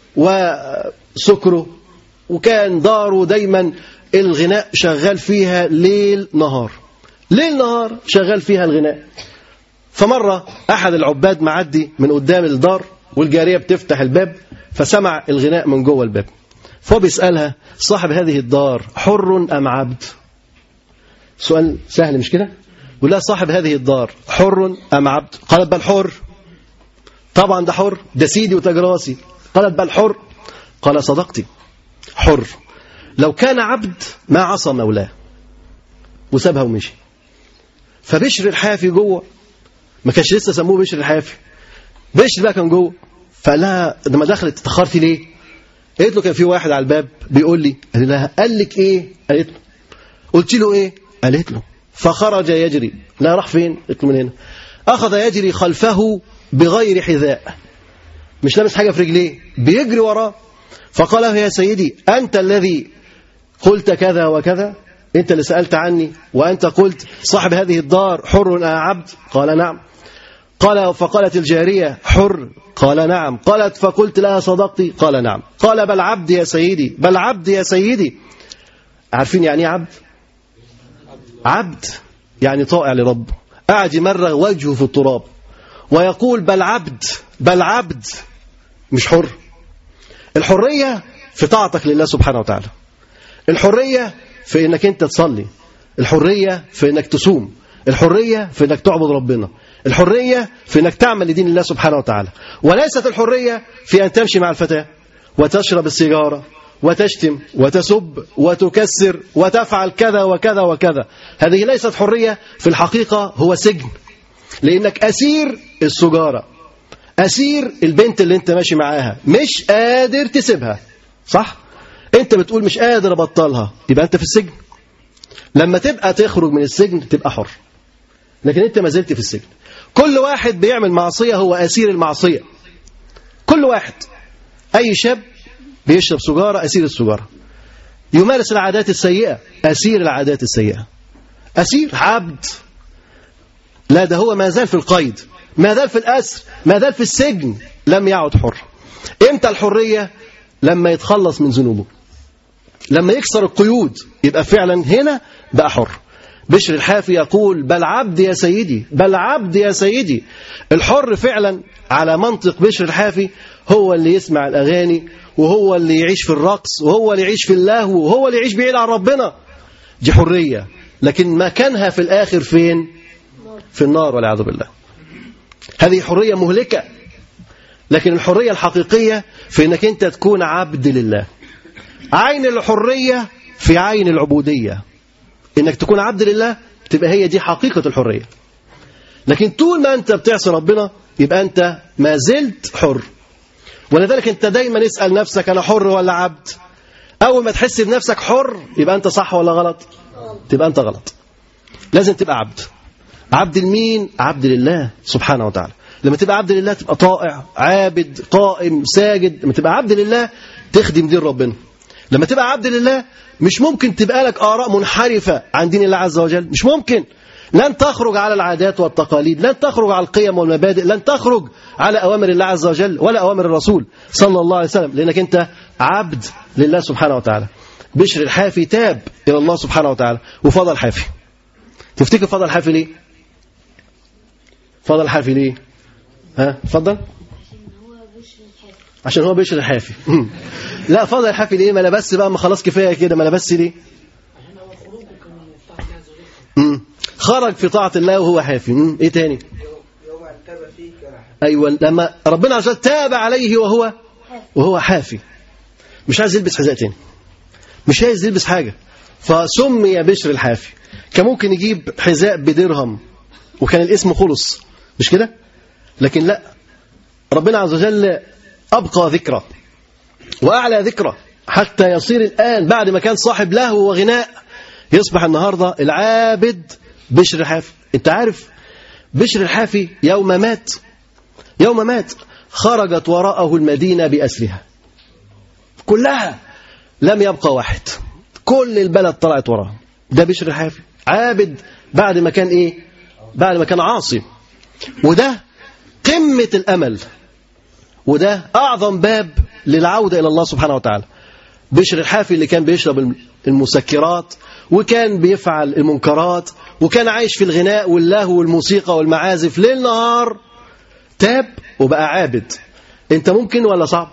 وسكره وكان داره دايما الغناء شغال فيها ليل نهار ليل نهار شغال فيها الغناء فمرة أحد العباد معدي من قدام الدار والجارية بتفتح الباب فسمع الغناء من جوه الباب فهو بيسألها صاحب هذه الدار حر أم عبد سؤال سهل مش كده يقول لها صاحب هذه الدار حر أم عبد قالت بل حر طبعا ده حر ده سيدي وتاج راسي قالت بل حر قال صدقتي حر لو كان عبد ما عصى مولاه وسابها ومشي فبشر الحافي جوه ما كانش لسه سموه بشر الحافي بشر بقى كان جوه فقال لها لما دخلت اتاخرتي ليه؟ قالت له كان في واحد على الباب بيقول لي قال لها قال لك ايه؟ قالت له قلت له ايه؟ قالت له فخرج يجري لا راح فين؟ قلت له من هنا اخذ يجري خلفه بغير حذاء مش لابس حاجه في رجليه بيجري وراه فقال له يا سيدي انت الذي قلت كذا وكذا انت اللي سالت عني وانت قلت صاحب هذه الدار حر ام عبد قال نعم قال فقالت الجارية حر قال نعم قالت فقلت لها صدقتي قال نعم قال بل عبد يا سيدي بل عبد يا سيدي عارفين يعني ايه عبد عبد يعني طائع لربه قاعد يمرغ وجهه في التراب ويقول بل عبد بل عبد مش حر الحرية في طاعتك لله سبحانه وتعالى الحرية في انك انت تصلي الحرية في انك تصوم الحرية في انك تعبد ربنا الحرية في انك تعمل لدين الله سبحانه وتعالى وليست الحرية في ان تمشي مع الفتاة وتشرب السيجارة وتشتم وتسب وتكسر وتفعل كذا وكذا وكذا هذه ليست حرية في الحقيقة هو سجن لانك اسير السجارة اسير البنت اللي انت ماشي معاها مش قادر تسيبها صح انت بتقول مش قادر ابطلها يبقى انت في السجن لما تبقى تخرج من السجن تبقى حر لكن انت ما زلت في السجن كل واحد بيعمل معصية هو أسير المعصية كل واحد أي شاب بيشرب سجارة أسير السجارة يمارس العادات السيئة أسير العادات السيئة أسير عبد لا ده هو ما زال في القيد ما زال في الأسر ما زال في السجن لم يعد حر امتى الحرية لما يتخلص من ذنوبه لما يكسر القيود يبقى فعلا هنا بقى حر بشر الحافي يقول بل عبد يا سيدي بل عبد يا سيدي الحر فعلا على منطق بشر الحافي هو اللي يسمع الأغاني وهو اللي يعيش في الرقص وهو اللي يعيش في اللهو وهو اللي يعيش بعيد عن ربنا دي حرية لكن مكانها في الآخر فين في النار والعياذ بالله هذه حرية مهلكة لكن الحرية الحقيقية في انك انت تكون عبد لله عين الحرية في عين العبودية انك تكون عبد لله تبقى هي دي حقيقة الحرية لكن طول ما انت بتعصي ربنا يبقى انت ما زلت حر ولذلك انت دايما اسأل نفسك انا حر ولا عبد اول ما تحس بنفسك حر يبقى انت صح ولا غلط تبقى انت غلط لازم تبقى عبد عبد المين عبد لله سبحانه وتعالى لما تبقى عبد لله تبقى طائع عابد قائم ساجد لما تبقى عبد لله تخدم دين ربنا لما تبقى عبد لله مش ممكن تبقى لك آراء منحرفة عن دين الله عز وجل مش ممكن لن تخرج على العادات والتقاليد لن تخرج على القيم والمبادئ لن تخرج على أوامر الله عز وجل ولا أوامر الرسول صلى الله عليه وسلم لأنك أنت عبد لله سبحانه وتعالى بشر الحافي تاب إلى الله سبحانه وتعالى وفضل حافي تفتكر فضل حافي ليه فضل حافي ليه ها اتفضل عشان هو بشر الحافي لا فضل الحافي ليه ما انا بس بقى ما خلاص كفايه كده ما انا بس ليه مم. خرج في طاعة الله وهو حافي مم. ايه تاني يوم انتبه فيك راح ايوه لما ربنا عز وجل تاب عليه وهو وهو حافي مش عايز يلبس حذاء تاني مش عايز يلبس حاجه فسمي بشر الحافي كان ممكن يجيب حذاء بدرهم وكان الاسم خلص مش كده لكن لا ربنا عز وجل ابقى ذكرى واعلى ذكرى حتى يصير الان بعد ما كان صاحب لهو وغناء يصبح النهارده العابد بشر الحافي انت عارف بشر الحافي يوم مات يوم مات خرجت وراءه المدينة بأسرها كلها لم يبقى واحد كل البلد طلعت وراه ده بشر الحافي عابد بعد ما كان ايه بعد ما كان عاصي وده قمة الأمل وده أعظم باب للعودة إلى الله سبحانه وتعالى بشر الحافي اللي كان بيشرب المسكرات وكان بيفعل المنكرات وكان عايش في الغناء واللهو والموسيقى والمعازف ليل نهار تاب وبقى عابد انت ممكن ولا صعب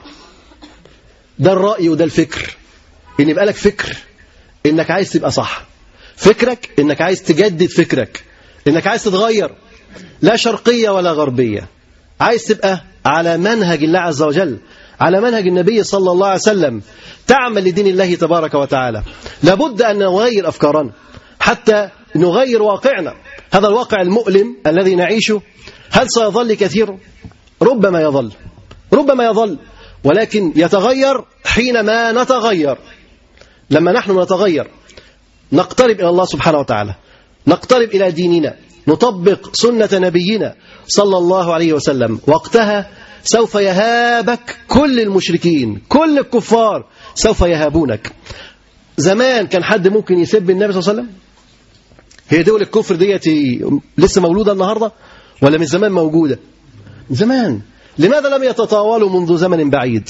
ده الرأي وده الفكر ان يبقى لك فكر انك عايز تبقى صح فكرك انك عايز تجدد فكرك انك عايز تتغير لا شرقية ولا غربية عايز تبقى على منهج الله عز وجل على منهج النبي صلى الله عليه وسلم تعمل لدين الله تبارك وتعالى لابد أن نغير أفكارنا حتى نغير واقعنا هذا الواقع المؤلم الذي نعيشه هل سيظل كثير ربما يظل ربما يظل ولكن يتغير حينما نتغير لما نحن نتغير نقترب إلى الله سبحانه وتعالى نقترب إلى ديننا نطبق سنة نبينا صلى الله عليه وسلم وقتها سوف يهابك كل المشركين كل الكفار سوف يهابونك زمان كان حد ممكن يسب النبي صلى الله عليه وسلم هي دول الكفر ديت لسه مولودة النهاردة ولا من زمان موجودة من زمان لماذا لم يتطاولوا منذ زمن بعيد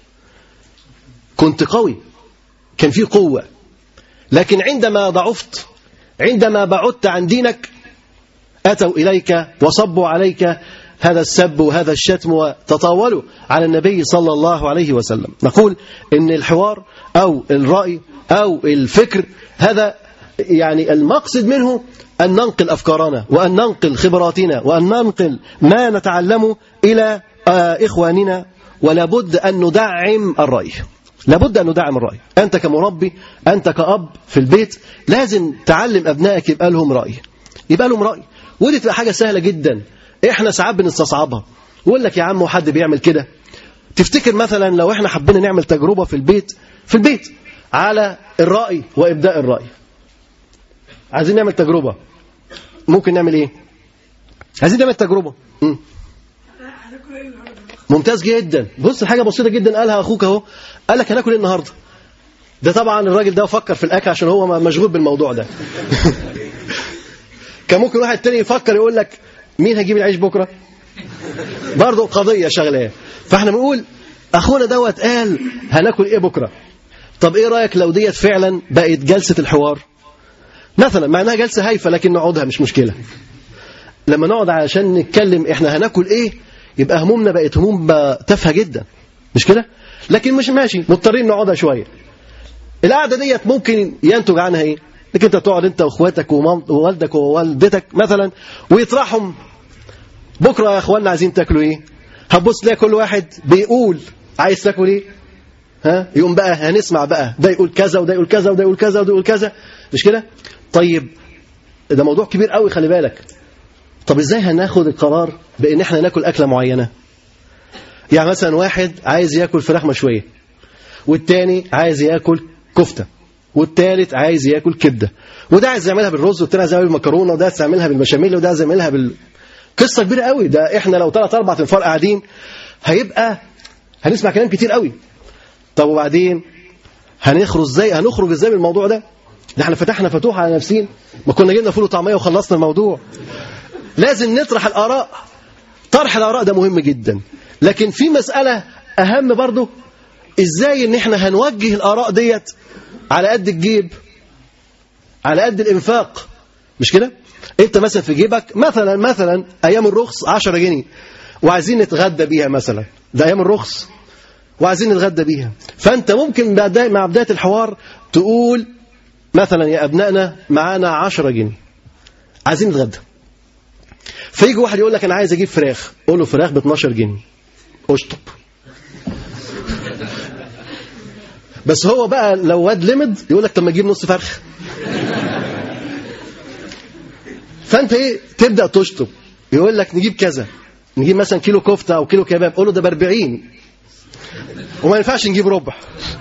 كنت قوي كان في قوة لكن عندما ضعفت عندما بعدت عن دينك أتوا إليك وصبوا عليك هذا السب وهذا الشتم وتطاولوا على النبي صلى الله عليه وسلم نقول إن الحوار أو الرأي أو الفكر هذا يعني المقصد منه أن ننقل أفكارنا وأن ننقل خبراتنا وأن ننقل ما نتعلمه إلى آه، إخواننا ولا بد أن ندعم الرأي لابد أن ندعم الرأي أنت كمربي أنت كأب في البيت لازم تعلم أبنائك يبقى لهم رأي يبقى لهم رأي ودي تبقى حاجة سهلة جدا إحنا ساعات بنستصعبها يقول لك يا عم حد بيعمل كده تفتكر مثلا لو احنا حبينا نعمل تجربة في البيت في البيت على الرأي وإبداء الرأي عايزين نعمل تجربة ممكن نعمل ايه عايزين نعمل تجربة مم. هناكل ايه النهارده؟ ممتاز جدا بص حاجة بسيطة جدا قالها أخوك أهو قال لك هناكل ايه النهاردة ده طبعا الراجل ده فكر في الأكل عشان هو مشغول بالموضوع ده كان ممكن واحد تاني يفكر يقول لك مين هيجيب العيش بكرة برضه قضية شغلاه فاحنا بنقول أخونا دوت قال هناكل ايه بكرة طب ايه رأيك لو ديت فعلا بقت جلسة الحوار مثلا مع انها جلسة هايفة لكن نقعدها مش مشكلة لما نقعد علشان نتكلم احنا هناكل ايه يبقى همومنا بقت هموم بقى تافهه جدا مش كده لكن مش ماشي مضطرين نقعدها شويه القعده ديت ممكن ينتج عنها ايه انك انت تقعد انت واخواتك ومام- ووالدك ووالدتك مثلا ويطرحهم بكره يا اخوانا عايزين تاكلوا ايه هتبص تلاقي كل واحد بيقول عايز تاكل ايه ها يقوم بقى هنسمع بقى ده يقول كذا وده يقول كذا وده يقول كذا وده يقول كذا مش كده طيب ده موضوع كبير قوي خلي بالك طب ازاي هناخد القرار بان احنا ناكل اكله معينه يعني مثلا واحد عايز ياكل فراخ مشويه والتاني عايز ياكل كفته والتالت عايز ياكل كبده وده عايز يعملها بالرز والتاني عايز يعملها بالمكرونه وده عايز يعملها بالبشاميل وده عايز يعملها بال قصه كبيره قوي ده احنا لو ثلاث اربع تنفار قاعدين هيبقى هنسمع كلام كتير قوي طب وبعدين هنخرج ازاي هنخرج ازاي من الموضوع ده ده احنا فتحنا فتوح على نفسين ما كنا جبنا فول وطعميه وخلصنا الموضوع لازم نطرح الآراء طرح الآراء ده مهم جدا لكن في مسألة أهم برضو إزاي إن إحنا هنوجه الآراء ديت على قد الجيب على قد الإنفاق مش كده أنت مثلا في جيبك مثلا مثلا أيام الرخص 10 جنيه وعايزين نتغدى بيها مثلا ده أيام الرخص وعايزين نتغدى بيها فأنت ممكن بعد- مع بداية الحوار تقول مثلا يا أبنائنا معانا 10 جنيه عايزين نتغدى فيجي واحد يقول لك انا عايز اجيب فراخ قول له فراخ ب 12 جنيه اشطب بس هو بقى لو واد لمد يقول لك طب ما اجيب نص فرخ فانت ايه تبدا تشطب يقول لك نجيب كذا نجيب مثلا كيلو كفته او كيلو كباب قول له ده ب 40 وما ينفعش نجيب ربع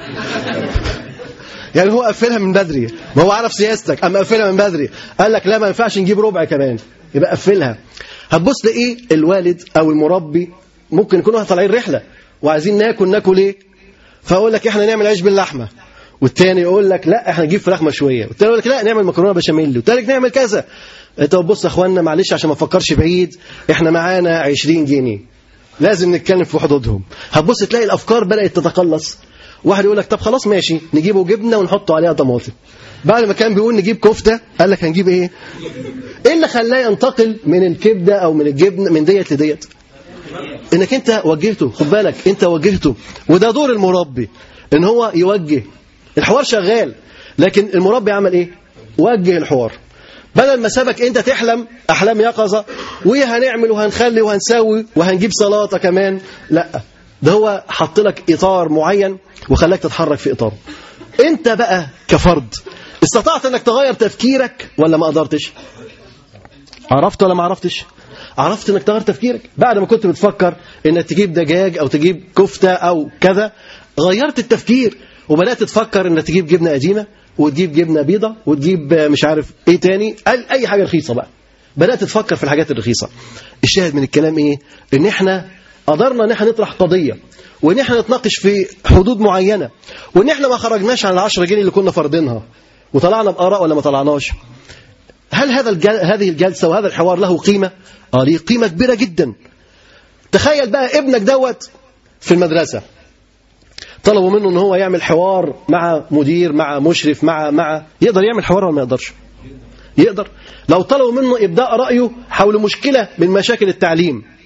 يعني هو قفلها من بدري ما هو عرف سياستك اما قفلها من بدري قال لك لا ما ينفعش نجيب ربع كمان يبقى قفلها هتبص لايه الوالد او المربي ممكن يكونوا طالعين رحله وعايزين ناكل ناكل ايه فاقول لك احنا نعمل عيش باللحمه والتاني يقول لك لا احنا نجيب فراخ مشويه والتاني يقول لك لا نعمل مكرونه بشاميل والتالت نعمل كذا انت بص يا اخوانا معلش عشان ما نفكرش بعيد احنا معانا 20 جنيه لازم نتكلم في حدودهم هتبص تلاقي الافكار بدات تتقلص واحد يقول لك طب خلاص ماشي نجيبه جبنه ونحطه عليها طماطم بعد ما كان بيقول نجيب كفته قال لك هنجيب ايه ايه اللي خلاه ينتقل من الكبده او من الجبنه من ديت لديت انك انت وجهته خد بالك انت وجهته وده دور المربي ان هو يوجه الحوار شغال لكن المربي عمل ايه وجه الحوار بدل ما سابك انت تحلم احلام يقظه وهنعمل وهنخلي وهنسوي وهنجيب سلطه كمان لا ده هو حط لك اطار معين وخلاك تتحرك في اطاره انت بقى كفرد استطعت انك تغير تفكيرك ولا ما قدرتش عرفت ولا ما عرفتش عرفت انك تغير تفكيرك بعد ما كنت بتفكر انك تجيب دجاج او تجيب كفته او كذا غيرت التفكير وبدات تفكر انك تجيب جبنه قديمه وتجيب جبنه بيضه وتجيب مش عارف ايه تاني اي حاجه رخيصه بقى بدات تفكر في الحاجات الرخيصه الشاهد من الكلام ايه ان احنا قدرنا ان احنا نطرح قضيه وان احنا نتناقش في حدود معينه وان احنا ما خرجناش عن العشرة جنيه اللي كنا فارضينها وطلعنا باراء ولا ما طلعناش هل هذا الجل... هذه الجلسه وهذا الحوار له قيمه اه ليه قيمه كبيره جدا تخيل بقى ابنك دوت في المدرسه طلبوا منه ان هو يعمل حوار مع مدير مع مشرف مع مع يقدر يعمل حوار ولا ما يقدرش يقدر لو طلبوا منه ابداء رايه حول مشكله من مشاكل التعليم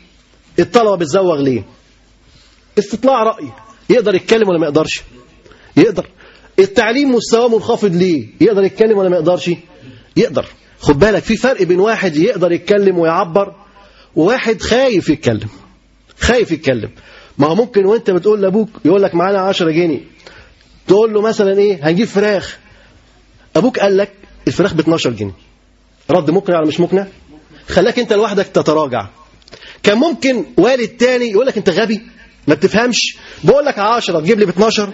الطلبة بتزوغ ليه استطلاع رأي يقدر يتكلم ولا ما يقدرش يقدر التعليم مستواه منخفض ليه يقدر يتكلم ولا ما يقدرش يقدر خد بالك في فرق بين واحد يقدر يتكلم ويعبر وواحد خايف يتكلم خايف يتكلم ما هو ممكن وانت بتقول لابوك يقول لك معانا 10 جنيه تقول له مثلا ايه هنجيب فراخ ابوك قال لك الفراخ ب 12 جنيه رد مقنع ولا مش مقنع خلاك انت لوحدك تتراجع كان ممكن والد تاني يقول لك انت غبي ما بتفهمش بقول لك 10 تجيب لي ب 12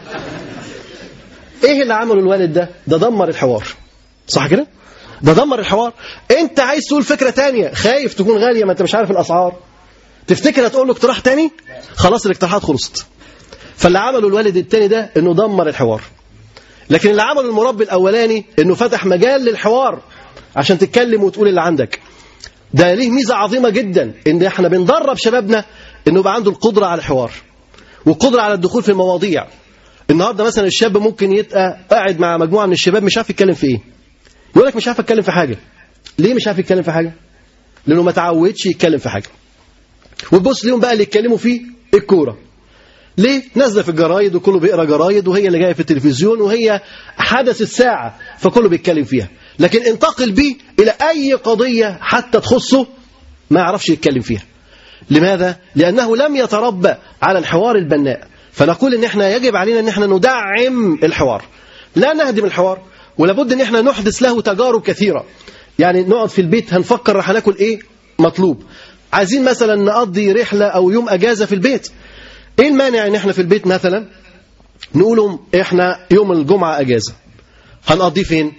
ايه اللي عمله الوالد ده ده دمر الحوار صح كده ده دمر الحوار انت عايز تقول فكره تانية خايف تكون غاليه ما انت مش عارف الاسعار تفتكر هتقول له اقتراح تاني خلاص الاقتراحات خلصت فاللي عمله الوالد التاني ده انه دمر الحوار لكن اللي عمله المربي الاولاني انه فتح مجال للحوار عشان تتكلم وتقول اللي عندك ده ليه ميزه عظيمه جدا ان احنا بندرب شبابنا انه يبقى عنده القدره على الحوار والقدره على الدخول في المواضيع النهارده مثلا الشاب ممكن يبقى قاعد مع مجموعه من الشباب مش عارف يتكلم في ايه يقول لك مش عارف اتكلم في حاجه ليه مش عارف يتكلم في حاجه لانه ما تعودش يتكلم في حاجه وتبص ليهم بقى اللي يتكلموا فيه الكوره ليه نازله في الجرايد وكله بيقرا جرايد وهي اللي جايه في التلفزيون وهي حدث الساعه فكله بيتكلم فيها لكن انتقل بيه الى اي قضيه حتى تخصه ما يعرفش يتكلم فيها لماذا لانه لم يتربى على الحوار البناء فنقول ان احنا يجب علينا ان احنا ندعم الحوار لا نهدم الحوار ولابد ان احنا نحدث له تجارب كثيره يعني نقعد في البيت هنفكر راح هناكل ايه مطلوب عايزين مثلا نقضي رحله او يوم اجازه في البيت ايه المانع ان احنا في البيت مثلا نقولهم احنا يوم الجمعه اجازه هنقضيه فين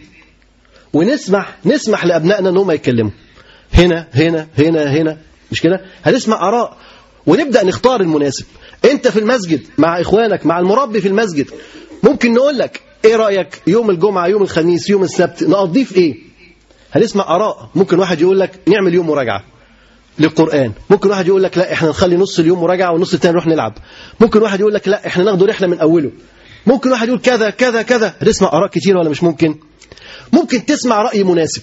ونسمح نسمح لابنائنا ان هم يتكلموا هنا هنا هنا هنا مش كده هنسمع اراء ونبدا نختار المناسب انت في المسجد مع اخوانك مع المربي في المسجد ممكن نقول لك ايه رايك يوم الجمعه يوم الخميس يوم السبت نقضيه في ايه هنسمع اراء ممكن واحد يقول لك نعمل يوم مراجعه للقرآن ممكن واحد يقول لك لا احنا نخلي نص اليوم مراجعة والنص التاني نروح نلعب ممكن واحد يقول لك لا احنا ناخده رحلة من أوله ممكن واحد يقول كذا كذا كذا تسمع آراء كتير ولا مش ممكن ممكن تسمع رأي مناسب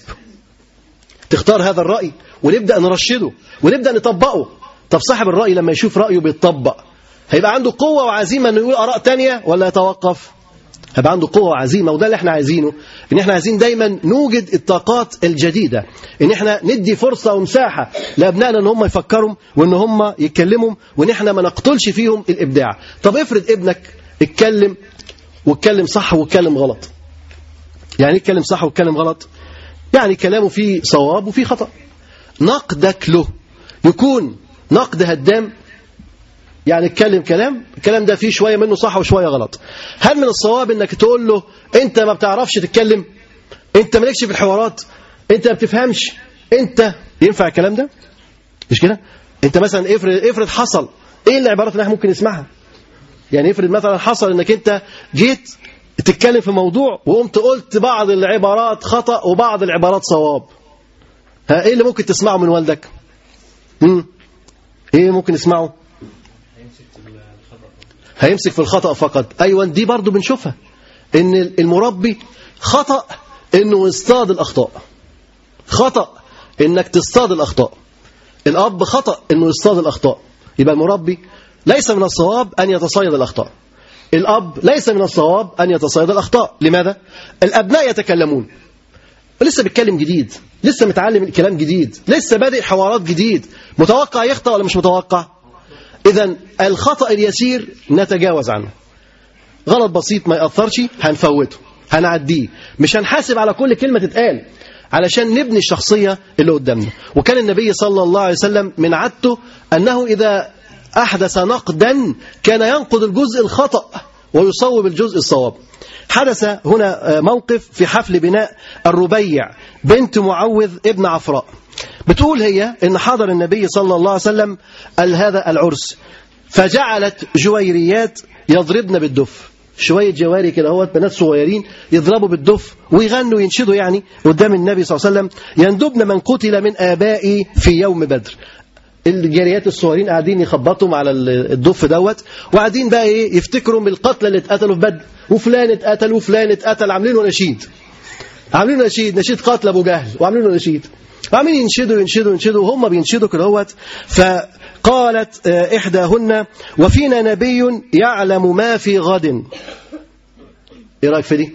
تختار هذا الرأي ونبدأ نرشده ونبدأ نطبقه طب صاحب الرأي لما يشوف رأيه بيتطبق هيبقى عنده قوة وعزيمة انه يقول آراء تانية ولا يتوقف هيبقى عنده قوة وعزيمة وده اللي احنا عايزينه ان احنا عايزين دايما نوجد الطاقات الجديدة ان احنا ندي فرصة ومساحة لابنائنا ان هم يفكروا وان هم يتكلموا وان احنا ما نقتلش فيهم الابداع طب افرض ابنك اتكلم واتكلم صح واتكلم غلط يعني ايه اتكلم صح واتكلم غلط يعني كلامه فيه صواب وفيه خطأ نقدك له يكون نقد هدام يعني اتكلم كلام الكلام ده فيه شوية منه صح وشوية غلط هل من الصواب انك تقول له انت ما بتعرفش تتكلم انت مالكش في الحوارات انت ما بتفهمش انت ينفع الكلام ده مش كده انت مثلا افرض افرض حصل ايه العبارات اللي احنا ممكن نسمعها يعني افرض مثلا حصل انك انت جيت تتكلم في موضوع وقمت قلت بعض العبارات خطأ وبعض العبارات صواب ها ايه اللي ممكن تسمعه من والدك امم ايه ممكن نسمعه هيمسك في الخطأ فقط أيوة دي برضو بنشوفها إن المربي خطأ إنه يصطاد الأخطاء خطأ إنك تصطاد الأخطاء الأب خطأ إنه يصطاد الأخطاء يبقى المربي ليس من الصواب أن يتصيد الأخطاء الأب ليس من الصواب أن يتصيد الأخطاء لماذا؟ الأبناء يتكلمون لسه بيتكلم جديد لسه متعلم الكلام جديد لسه بادئ حوارات جديد متوقع يخطأ ولا مش متوقع إذا الخطأ اليسير نتجاوز عنه غلط بسيط ما يأثرش هنفوته هنعديه مش هنحاسب على كل كلمة تتقال علشان نبني الشخصية اللي قدامنا وكان النبي صلى الله عليه وسلم من عادته أنه إذا أحدث نقدا كان ينقد الجزء الخطأ ويصوب الجزء الصواب حدث هنا موقف في حفل بناء الربيع بنت معوذ ابن عفراء بتقول هي ان حضر النبي صلى الله عليه وسلم هذا العرس فجعلت جويريات يضربن بالدف شوية جواري كده اهوت بنات صغيرين يضربوا بالدف ويغنوا ينشدوا يعني قدام النبي صلى الله عليه وسلم يندبن من قتل من آبائي في يوم بدر الجاريات الصغيرين قاعدين يخبطوا على الدف دوت وقاعدين بقى ايه يفتكروا بالقتلى اللي اتقتلوا في بدر وفلان اتقتل وفلان اتقتل عاملين نشيد عاملين نشيد نشيد قتل ابو جهل وعاملين نشيد وعاملين ينشدوا ينشدوا ينشدوا وهم بينشدوا كده اهوت قالت آه، إحداهن وفينا نبي يعلم ما في غد إيه رأيك في دي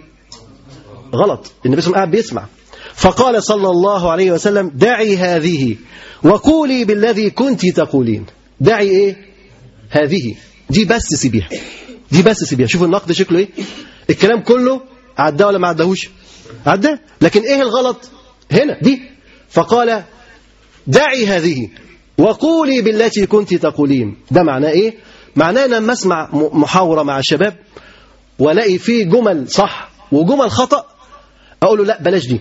غلط النبي صلى الله عليه وسلم قاعد بيسمع فقال صلى الله عليه وسلم دعي هذه وقولي بالذي كنت تقولين دعي ايه هذه دي بس سيبيها دي بس سيبيها شوفوا النقد شكله ايه الكلام كله عداه ولا ما عداهوش عداه لكن ايه الغلط هنا دي فقال دعي هذه وقولي بالتي كنت تقولين ده معناه ايه معناه أنا لما اسمع م- محاورة مع الشباب والاقي فيه جمل صح وجمل خطأ اقول له لا بلاش دي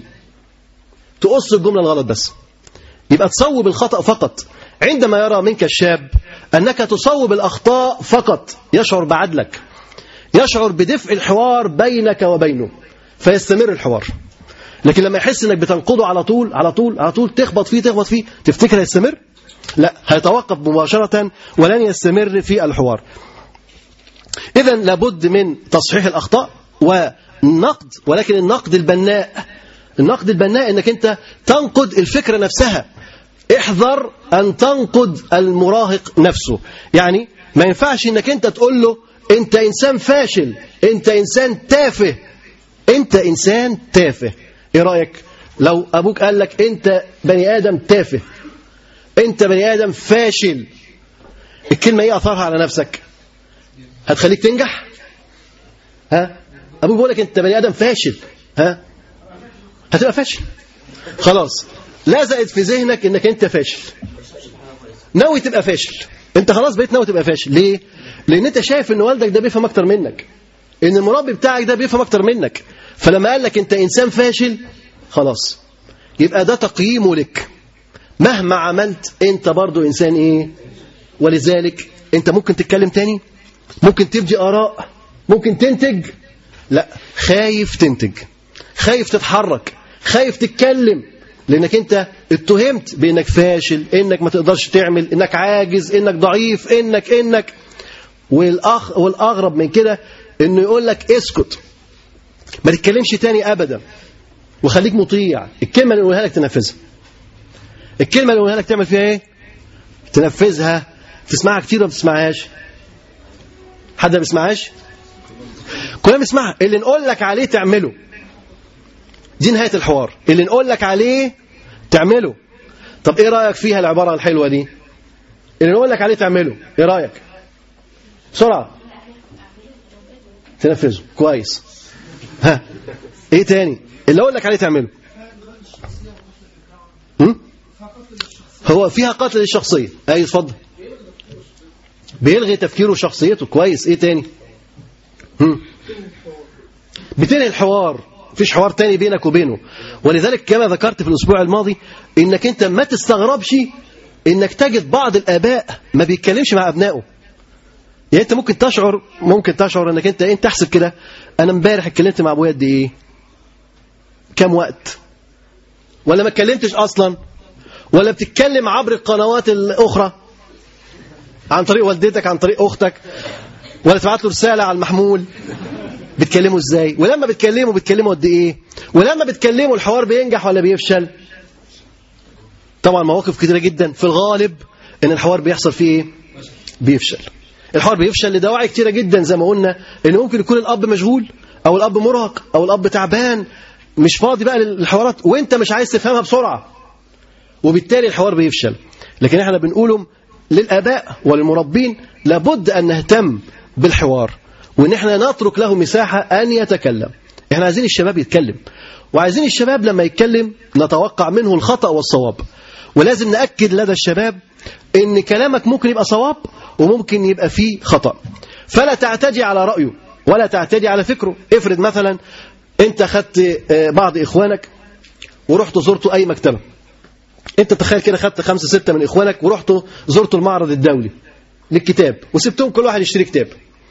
تقص الجملة الغلط بس يبقى تصوب الخطأ فقط عندما يرى منك الشاب أنك تصوب الأخطاء فقط يشعر بعدلك يشعر بدفء الحوار بينك وبينه فيستمر الحوار لكن لما يحس انك بتنقضه على طول على طول على طول تخبط فيه تخبط فيه تفتكر هيستمر لا هيتوقف مباشرة ولن يستمر في الحوار إذا لابد من تصحيح الأخطاء ونقد ولكن النقد البناء النقد البناء انك انت تنقد الفكرة نفسها احذر ان تنقد المراهق نفسه يعني ما ينفعش انك انت تقول له انت انسان فاشل انت انسان تافه انت انسان تافه ايه رايك لو ابوك قال لك انت بني ادم تافه انت بني ادم فاشل الكلمه ايه اثرها على نفسك هتخليك تنجح ها ابوك بيقول لك انت بني ادم فاشل ها هتبقى فاشل خلاص لزقت في ذهنك انك انت فاشل ناوي تبقى فاشل انت خلاص بقيت ناوي تبقى فاشل ليه لان انت شايف ان والدك ده بيفهم اكتر منك ان المربي بتاعك ده بيفهم اكتر منك فلما قال لك انت انسان فاشل خلاص يبقى ده تقييمه لك مهما عملت انت برضو انسان ايه ولذلك انت ممكن تتكلم تاني ممكن تبدي اراء ممكن تنتج لا خايف تنتج خايف تتحرك خايف تتكلم لانك انت اتهمت بانك فاشل انك ما تقدرش تعمل انك عاجز انك ضعيف انك انك والأخ والاغرب من كده انه يقول لك اسكت ما تتكلمش تاني ابدا وخليك مطيع الكلمه اللي نقولها لك تنفذها الكلمه اللي نقولها لك تعمل فيها ايه تنفذها تسمعها كتير ولا ما بتسمعهاش حد ما بيسمعهاش كلنا بنسمعها اللي نقول لك عليه تعمله دي نهايه الحوار اللي نقول لك عليه تعمله طب ايه رايك فيها العباره الحلوه دي اللي نقول لك عليه تعمله ايه رايك بسرعه تنفذه كويس ها ايه تاني اللي اقول لك عليه تعمله هم؟ هو فيها قتل للشخصيه اي اتفضل بيلغي تفكيره وشخصيته كويس ايه تاني هم؟ بتنهي الحوار مفيش حوار تاني بينك وبينه ولذلك كما ذكرت في الاسبوع الماضي انك انت ما تستغربش انك تجد بعض الاباء ما بيتكلمش مع ابنائه يعني انت ممكن تشعر ممكن تشعر انك انت انت تحسب كده انا امبارح اتكلمت مع ابويا قد ايه كام وقت ولا ما اتكلمتش اصلا ولا بتتكلم عبر القنوات الاخرى عن طريق والدتك عن طريق اختك ولا تبعت له رساله على المحمول بتكلموا ازاي ولما بتكلموا بتكلموا قد ايه ولما بتكلموا الحوار بينجح ولا بيفشل طبعا مواقف كتيره جدا في الغالب ان الحوار بيحصل فيه ايه بيفشل الحوار بيفشل لدواعي كتيره جدا زي ما قلنا ان ممكن يكون الاب مشغول او الاب مرهق او الاب تعبان مش فاضي بقى للحوارات وانت مش عايز تفهمها بسرعه وبالتالي الحوار بيفشل لكن احنا بنقولهم للاباء وللمربين لابد ان نهتم بالحوار وان احنا نترك له مساحه ان يتكلم احنا عايزين الشباب يتكلم وعايزين الشباب لما يتكلم نتوقع منه الخطا والصواب ولازم ناكد لدى الشباب ان كلامك ممكن يبقى صواب وممكن يبقى فيه خطا فلا تعتدي على رايه ولا تعتدي على فكره افرض مثلا انت خدت بعض اخوانك ورحت زرتوا اي مكتبه انت تخيل كده خدت خمسه سته من اخوانك ورحتوا زرتوا المعرض الدولي للكتاب وسبتهم كل واحد يشتري كتاب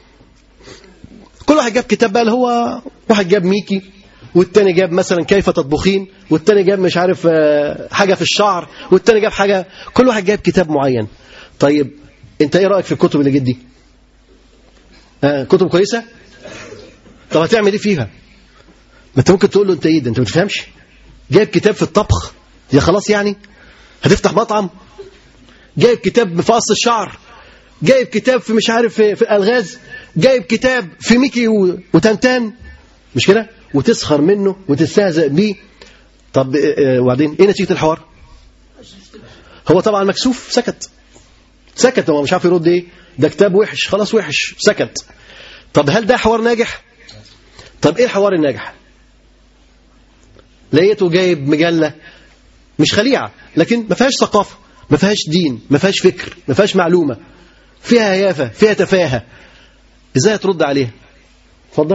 كل واحد جاب كتاب بقى اللي هو واحد جاب ميكي والتاني جاب مثلا كيف تطبخين والتاني جاب مش عارف حاجه في الشعر والتاني جاب حاجه كل واحد جاب كتاب معين طيب انت ايه رايك في الكتب اللي جت دي آه كتب كويسه طب هتعمل ايه فيها ما انت ممكن تقول له انت ايه ده انت ما تفهمش جايب كتاب في الطبخ يا خلاص يعني هتفتح مطعم جايب كتاب في قص الشعر جايب كتاب في مش عارف في, في الالغاز جايب كتاب في ميكي و- وتنتان مش كده وتسخر منه وتستهزئ بيه طب آه، آه، وبعدين ايه نتيجه الحوار هو طبعا مكسوف سكت سكت هو مش عارف يرد ايه ده كتاب وحش خلاص وحش سكت طب هل ده حوار ناجح طب ايه الحوار الناجح لقيته جايب مجله مش خليعه لكن ما فيهاش ثقافه ما فيهاش دين ما فيهاش فكر ما فيهاش معلومه فيها هيافه فيها تفاهه ازاي هترد عليها اتفضل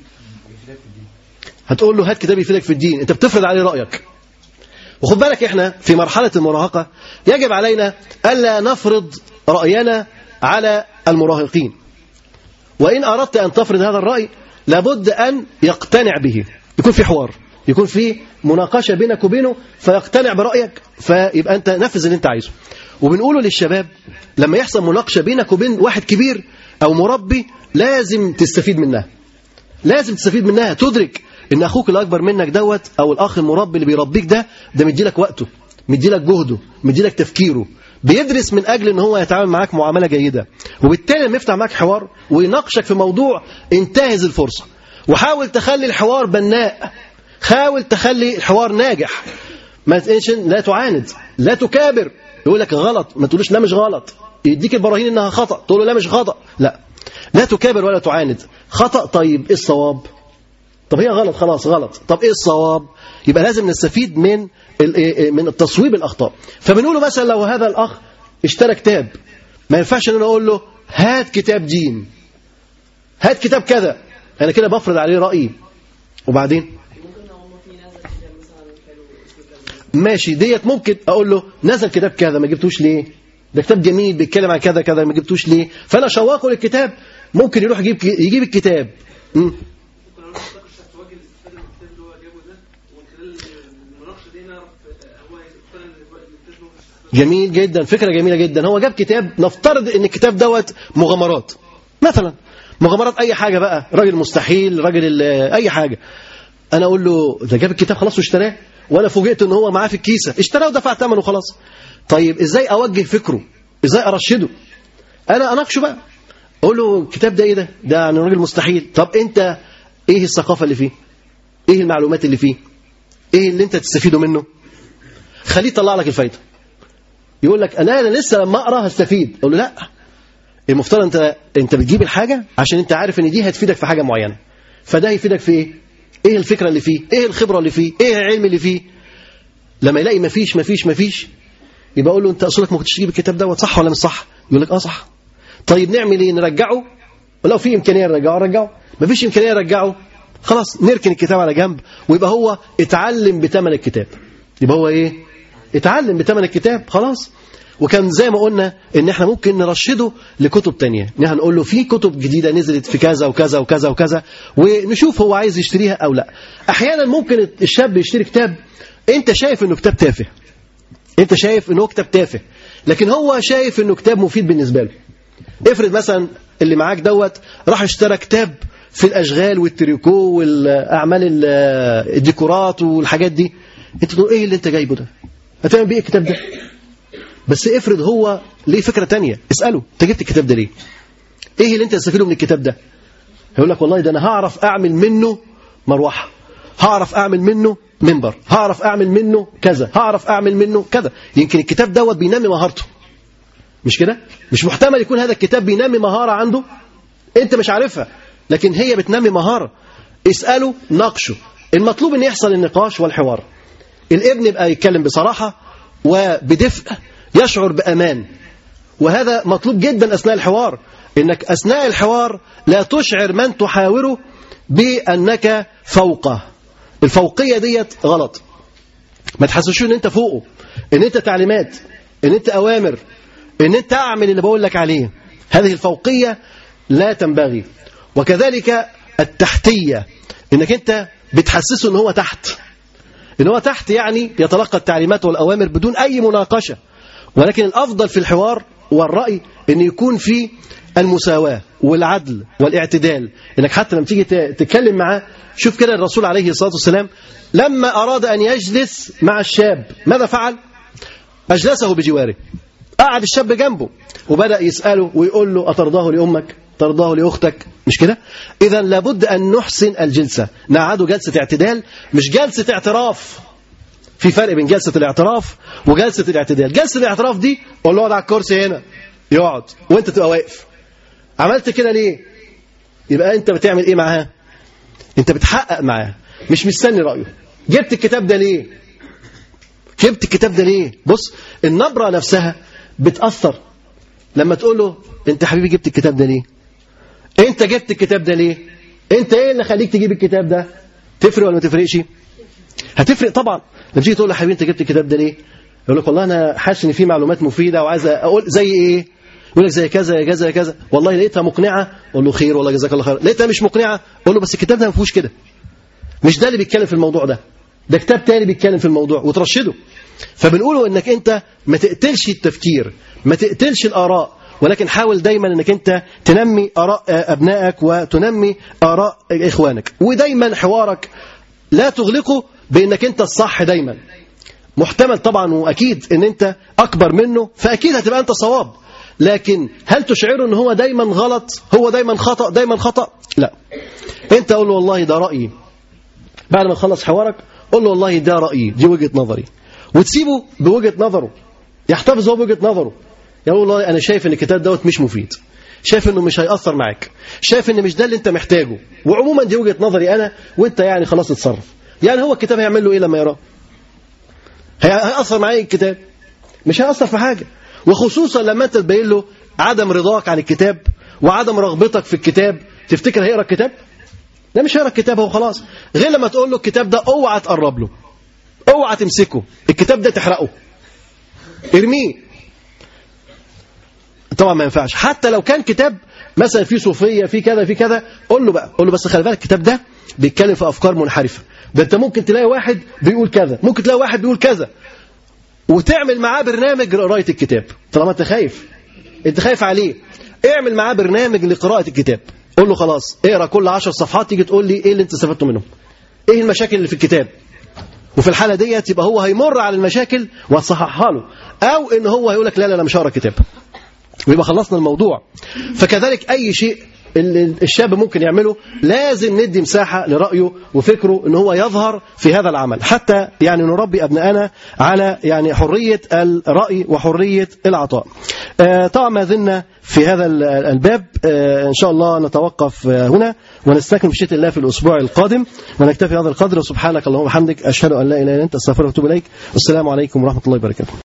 هتقول له هات كتاب يفيدك في الدين انت بتفرض عليه رايك وخد بالك احنا في مرحله المراهقه يجب علينا الا نفرض راينا على المراهقين وان اردت ان تفرض هذا الراي لابد ان يقتنع به يكون في حوار يكون في مناقشه بينك وبينه فيقتنع برايك فيبقى انت نفذ اللي انت عايزه وبنقوله للشباب لما يحصل مناقشه بينك وبين واحد كبير او مربي لازم تستفيد منها لازم تستفيد منها تدرك ان اخوك الاكبر منك دوت او الاخ المربي اللي بيربيك ده ده مديلك وقته مديلك جهده مديلك تفكيره بيدرس من اجل ان هو يتعامل معاك معامله جيده وبالتالي لما يفتح معاك حوار ويناقشك في موضوع انتهز الفرصه وحاول تخلي الحوار بناء حاول تخلي الحوار ناجح ما تقولش لا تعاند لا تكابر يقول لك غلط ما تقولوش لا مش غلط يديك البراهين انها خطا تقول له لا مش خطا لا لا تكابر ولا تعاند خطا طيب ايه الصواب طب هي غلط خلاص غلط طب ايه الصواب يبقى لازم نستفيد من ال- إيه- من التصويب الاخطاء فبنقوله مثلا لو هذا الاخ اشترى كتاب ما ينفعش ان انا اقول له هات كتاب دين هات كتاب كذا انا كده بفرض عليه رايي وبعدين ماشي ديت ممكن اقول له نزل كتاب كذا ما جبتوش ليه ده كتاب جميل بيتكلم عن كذا كذا ما جبتوش ليه فانا شوقه للكتاب ممكن يروح يجيب يجيب الكتاب مم. جميل جدا فكرة جميلة جدا هو جاب كتاب نفترض ان الكتاب دوت مغامرات مثلا مغامرات اي حاجة بقى راجل مستحيل راجل ال- اي حاجة انا اقول له ده جاب الكتاب خلاص واشتراه وانا فوجئت ان هو معاه في الكيسة اشتراه ودفع ثمنه خلاص طيب ازاي اوجه فكره ازاي ارشده انا اناقشه بقى اقول له الكتاب ده ايه ده ده عن راجل مستحيل طب انت ايه الثقافة اللي فيه ايه المعلومات اللي فيه ايه اللي انت تستفيده منه خليه يطلع لك الفايده يقول لك انا انا لسه لما اقرا هستفيد اقول له لا المفترض انت انت بتجيب الحاجه عشان انت عارف ان دي هتفيدك في حاجه معينه فده هيفيدك في ايه ايه الفكره اللي فيه ايه الخبره اللي فيه ايه العلم اللي فيه لما يلاقي مفيش مفيش مفيش يبقى اقول له انت اصلك ما كنتش تجيب الكتاب دوت صح ولا مش صح يقول لك اه صح طيب نعمل ايه نرجعه ولو في امكانيه نرجعه نرجعه مفيش امكانيه نرجعه خلاص نركن الكتاب على جنب ويبقى هو اتعلم بثمن الكتاب يبقى هو ايه اتعلم بثمن الكتاب خلاص وكان زي ما قلنا ان احنا ممكن نرشده لكتب تانية ان احنا نقول له في كتب جديدة نزلت في كذا وكذا وكذا وكذا ونشوف هو عايز يشتريها او لا احيانا ممكن الشاب يشتري كتاب انت شايف انه كتاب تافه انت شايف انه كتاب تافه لكن هو شايف انه كتاب مفيد بالنسبة له افرض مثلا اللي معاك دوت راح اشترى كتاب في الاشغال والتريكو والاعمال ال- الديكورات والحاجات دي انت تقول ايه اللي انت جايبه ده هتعمل بيه إيه الكتاب ده بس افرض هو ليه فكره تانية اساله انت جبت الكتاب ده ليه ايه اللي انت تستفيده من الكتاب ده هيقول لك والله ده انا هعرف اعمل منه مروحه هعرف اعمل منه منبر هعرف اعمل منه كذا هعرف اعمل منه كذا يمكن الكتاب دوت بينمي مهارته مش كده مش محتمل يكون هذا الكتاب بينمي مهاره عنده انت مش عارفها لكن هي بتنمي مهاره اساله ناقشه المطلوب ان يحصل النقاش والحوار الابن يبقى يتكلم بصراحه وبدفء يشعر بامان وهذا مطلوب جدا اثناء الحوار انك اثناء الحوار لا تشعر من تحاوره بانك فوقه الفوقيه ديت غلط ما تحسسوش ان انت فوقه ان انت تعليمات ان انت اوامر ان انت اعمل اللي بقول لك عليه هذه الفوقيه لا تنبغي وكذلك التحتيه انك انت بتحسسه ان هو تحت ان هو تحت يعني يتلقى التعليمات والاوامر بدون اي مناقشه ولكن الافضل في الحوار والراي ان يكون في المساواه والعدل والاعتدال انك حتى لما تيجي ت- تتكلم معاه شوف كده الرسول عليه الصلاه والسلام لما اراد ان يجلس مع الشاب ماذا فعل؟ اجلسه بجواره قعد الشاب جنبه وبدأ يسأله ويقول له أترضاه لأمك ترضاه لأختك مش كده إذا لابد أن نحسن الجلسة نقعده جلسة اعتدال مش جلسة اعتراف في فرق بين جلسة الاعتراف وجلسة الاعتدال جلسة الاعتراف دي قول له اقعد على الكرسي هنا يقعد وانت تبقى واقف عملت كده ليه يبقى انت بتعمل ايه معاه انت بتحقق معاه مش مستني رأيه جبت الكتاب ده ليه جبت الكتاب ده ليه بص النبرة نفسها بتأثر لما تقول له انت حبيبي جبت الكتاب ده ليه انت جبت الكتاب ده ليه انت ايه اللي خليك تجيب الكتاب ده تفرق ولا ما تفرقش هتفرق طبعا لما تيجي تقول له حبيبي انت جبت الكتاب ده ليه يقول لك والله انا حاسس ان في معلومات مفيده وعايز اقول زي ايه يقول لك زي كذا كذا زي كذا والله لقيتها مقنعه قول له خير والله جزاك الله خير لقيتها مش مقنعه قول له بس الكتاب ده ما فيهوش كده مش ده اللي بيتكلم في الموضوع ده ده كتاب تاني بيتكلم في الموضوع وترشده فبنقوله انك انت ما تقتلش التفكير ما تقتلش الاراء ولكن حاول دايما انك انت تنمي اراء ابنائك وتنمي اراء اخوانك ودايما حوارك لا تغلقه بانك انت الصح دايما محتمل طبعا واكيد ان انت اكبر منه فاكيد هتبقى انت صواب لكن هل تشعره ان هو دايما غلط هو دايما خطا دايما خطا لا انت قول له والله ده رايي بعد ما تخلص حوارك قول له والله ده رايي دي وجهه نظري وتسيبه بوجهه نظره يحتفظ هو بوجهه نظره يقول والله انا شايف ان الكتاب دوت مش مفيد شايف انه مش هيأثر معاك شايف ان مش ده اللي انت محتاجه وعموما دي وجهه نظري انا وانت يعني خلاص اتصرف يعني هو الكتاب هيعمل له ايه لما يقراه هيأثر معايا الكتاب مش هيأثر في حاجه وخصوصا لما انت تبين له عدم رضاك عن الكتاب وعدم رغبتك في الكتاب تفتكر هيقرا الكتاب ده مش هيقرا الكتاب هو خلاص غير لما تقول له الكتاب ده اوعى تقرب له اوعى تمسكه الكتاب ده تحرقه ارميه طبعا ما ينفعش حتى لو كان كتاب مثلا فيه صوفيه فيه كذا فيه كذا قول له بقى قول له بس خلي بالك الكتاب ده بيتكلم في افكار منحرفه ده انت ممكن تلاقي واحد بيقول كذا ممكن تلاقي واحد بيقول كذا وتعمل معاه برنامج لقراءه الكتاب طالما انت خايف انت خايف عليه اعمل معاه برنامج لقراءه الكتاب قول له خلاص اقرا كل عشر صفحات تيجي تقول لي ايه اللي انت استفدته منهم ايه المشاكل اللي في الكتاب وفي الحاله ديت يبقى هو هيمر على المشاكل وهتصححها له او ان هو هيقول لك لا لا انا مش هقرا الكتاب ويبقى خلصنا الموضوع فكذلك اي شيء اللي الشاب ممكن يعمله لازم ندي مساحة لرأيه وفكره ان هو يظهر في هذا العمل حتى يعني نربي أبنائنا على يعني حرية الرأي وحرية العطاء آه طبعا ما زلنا في هذا الباب آه إن شاء الله نتوقف هنا ونستكمل بشيء الله في الأسبوع القادم ونكتفي هذا القدر سبحانك اللهم وبحمدك أشهد أن لا إله إلا أنت أستغفرك وأتوب إليك والسلام عليكم ورحمة الله وبركاته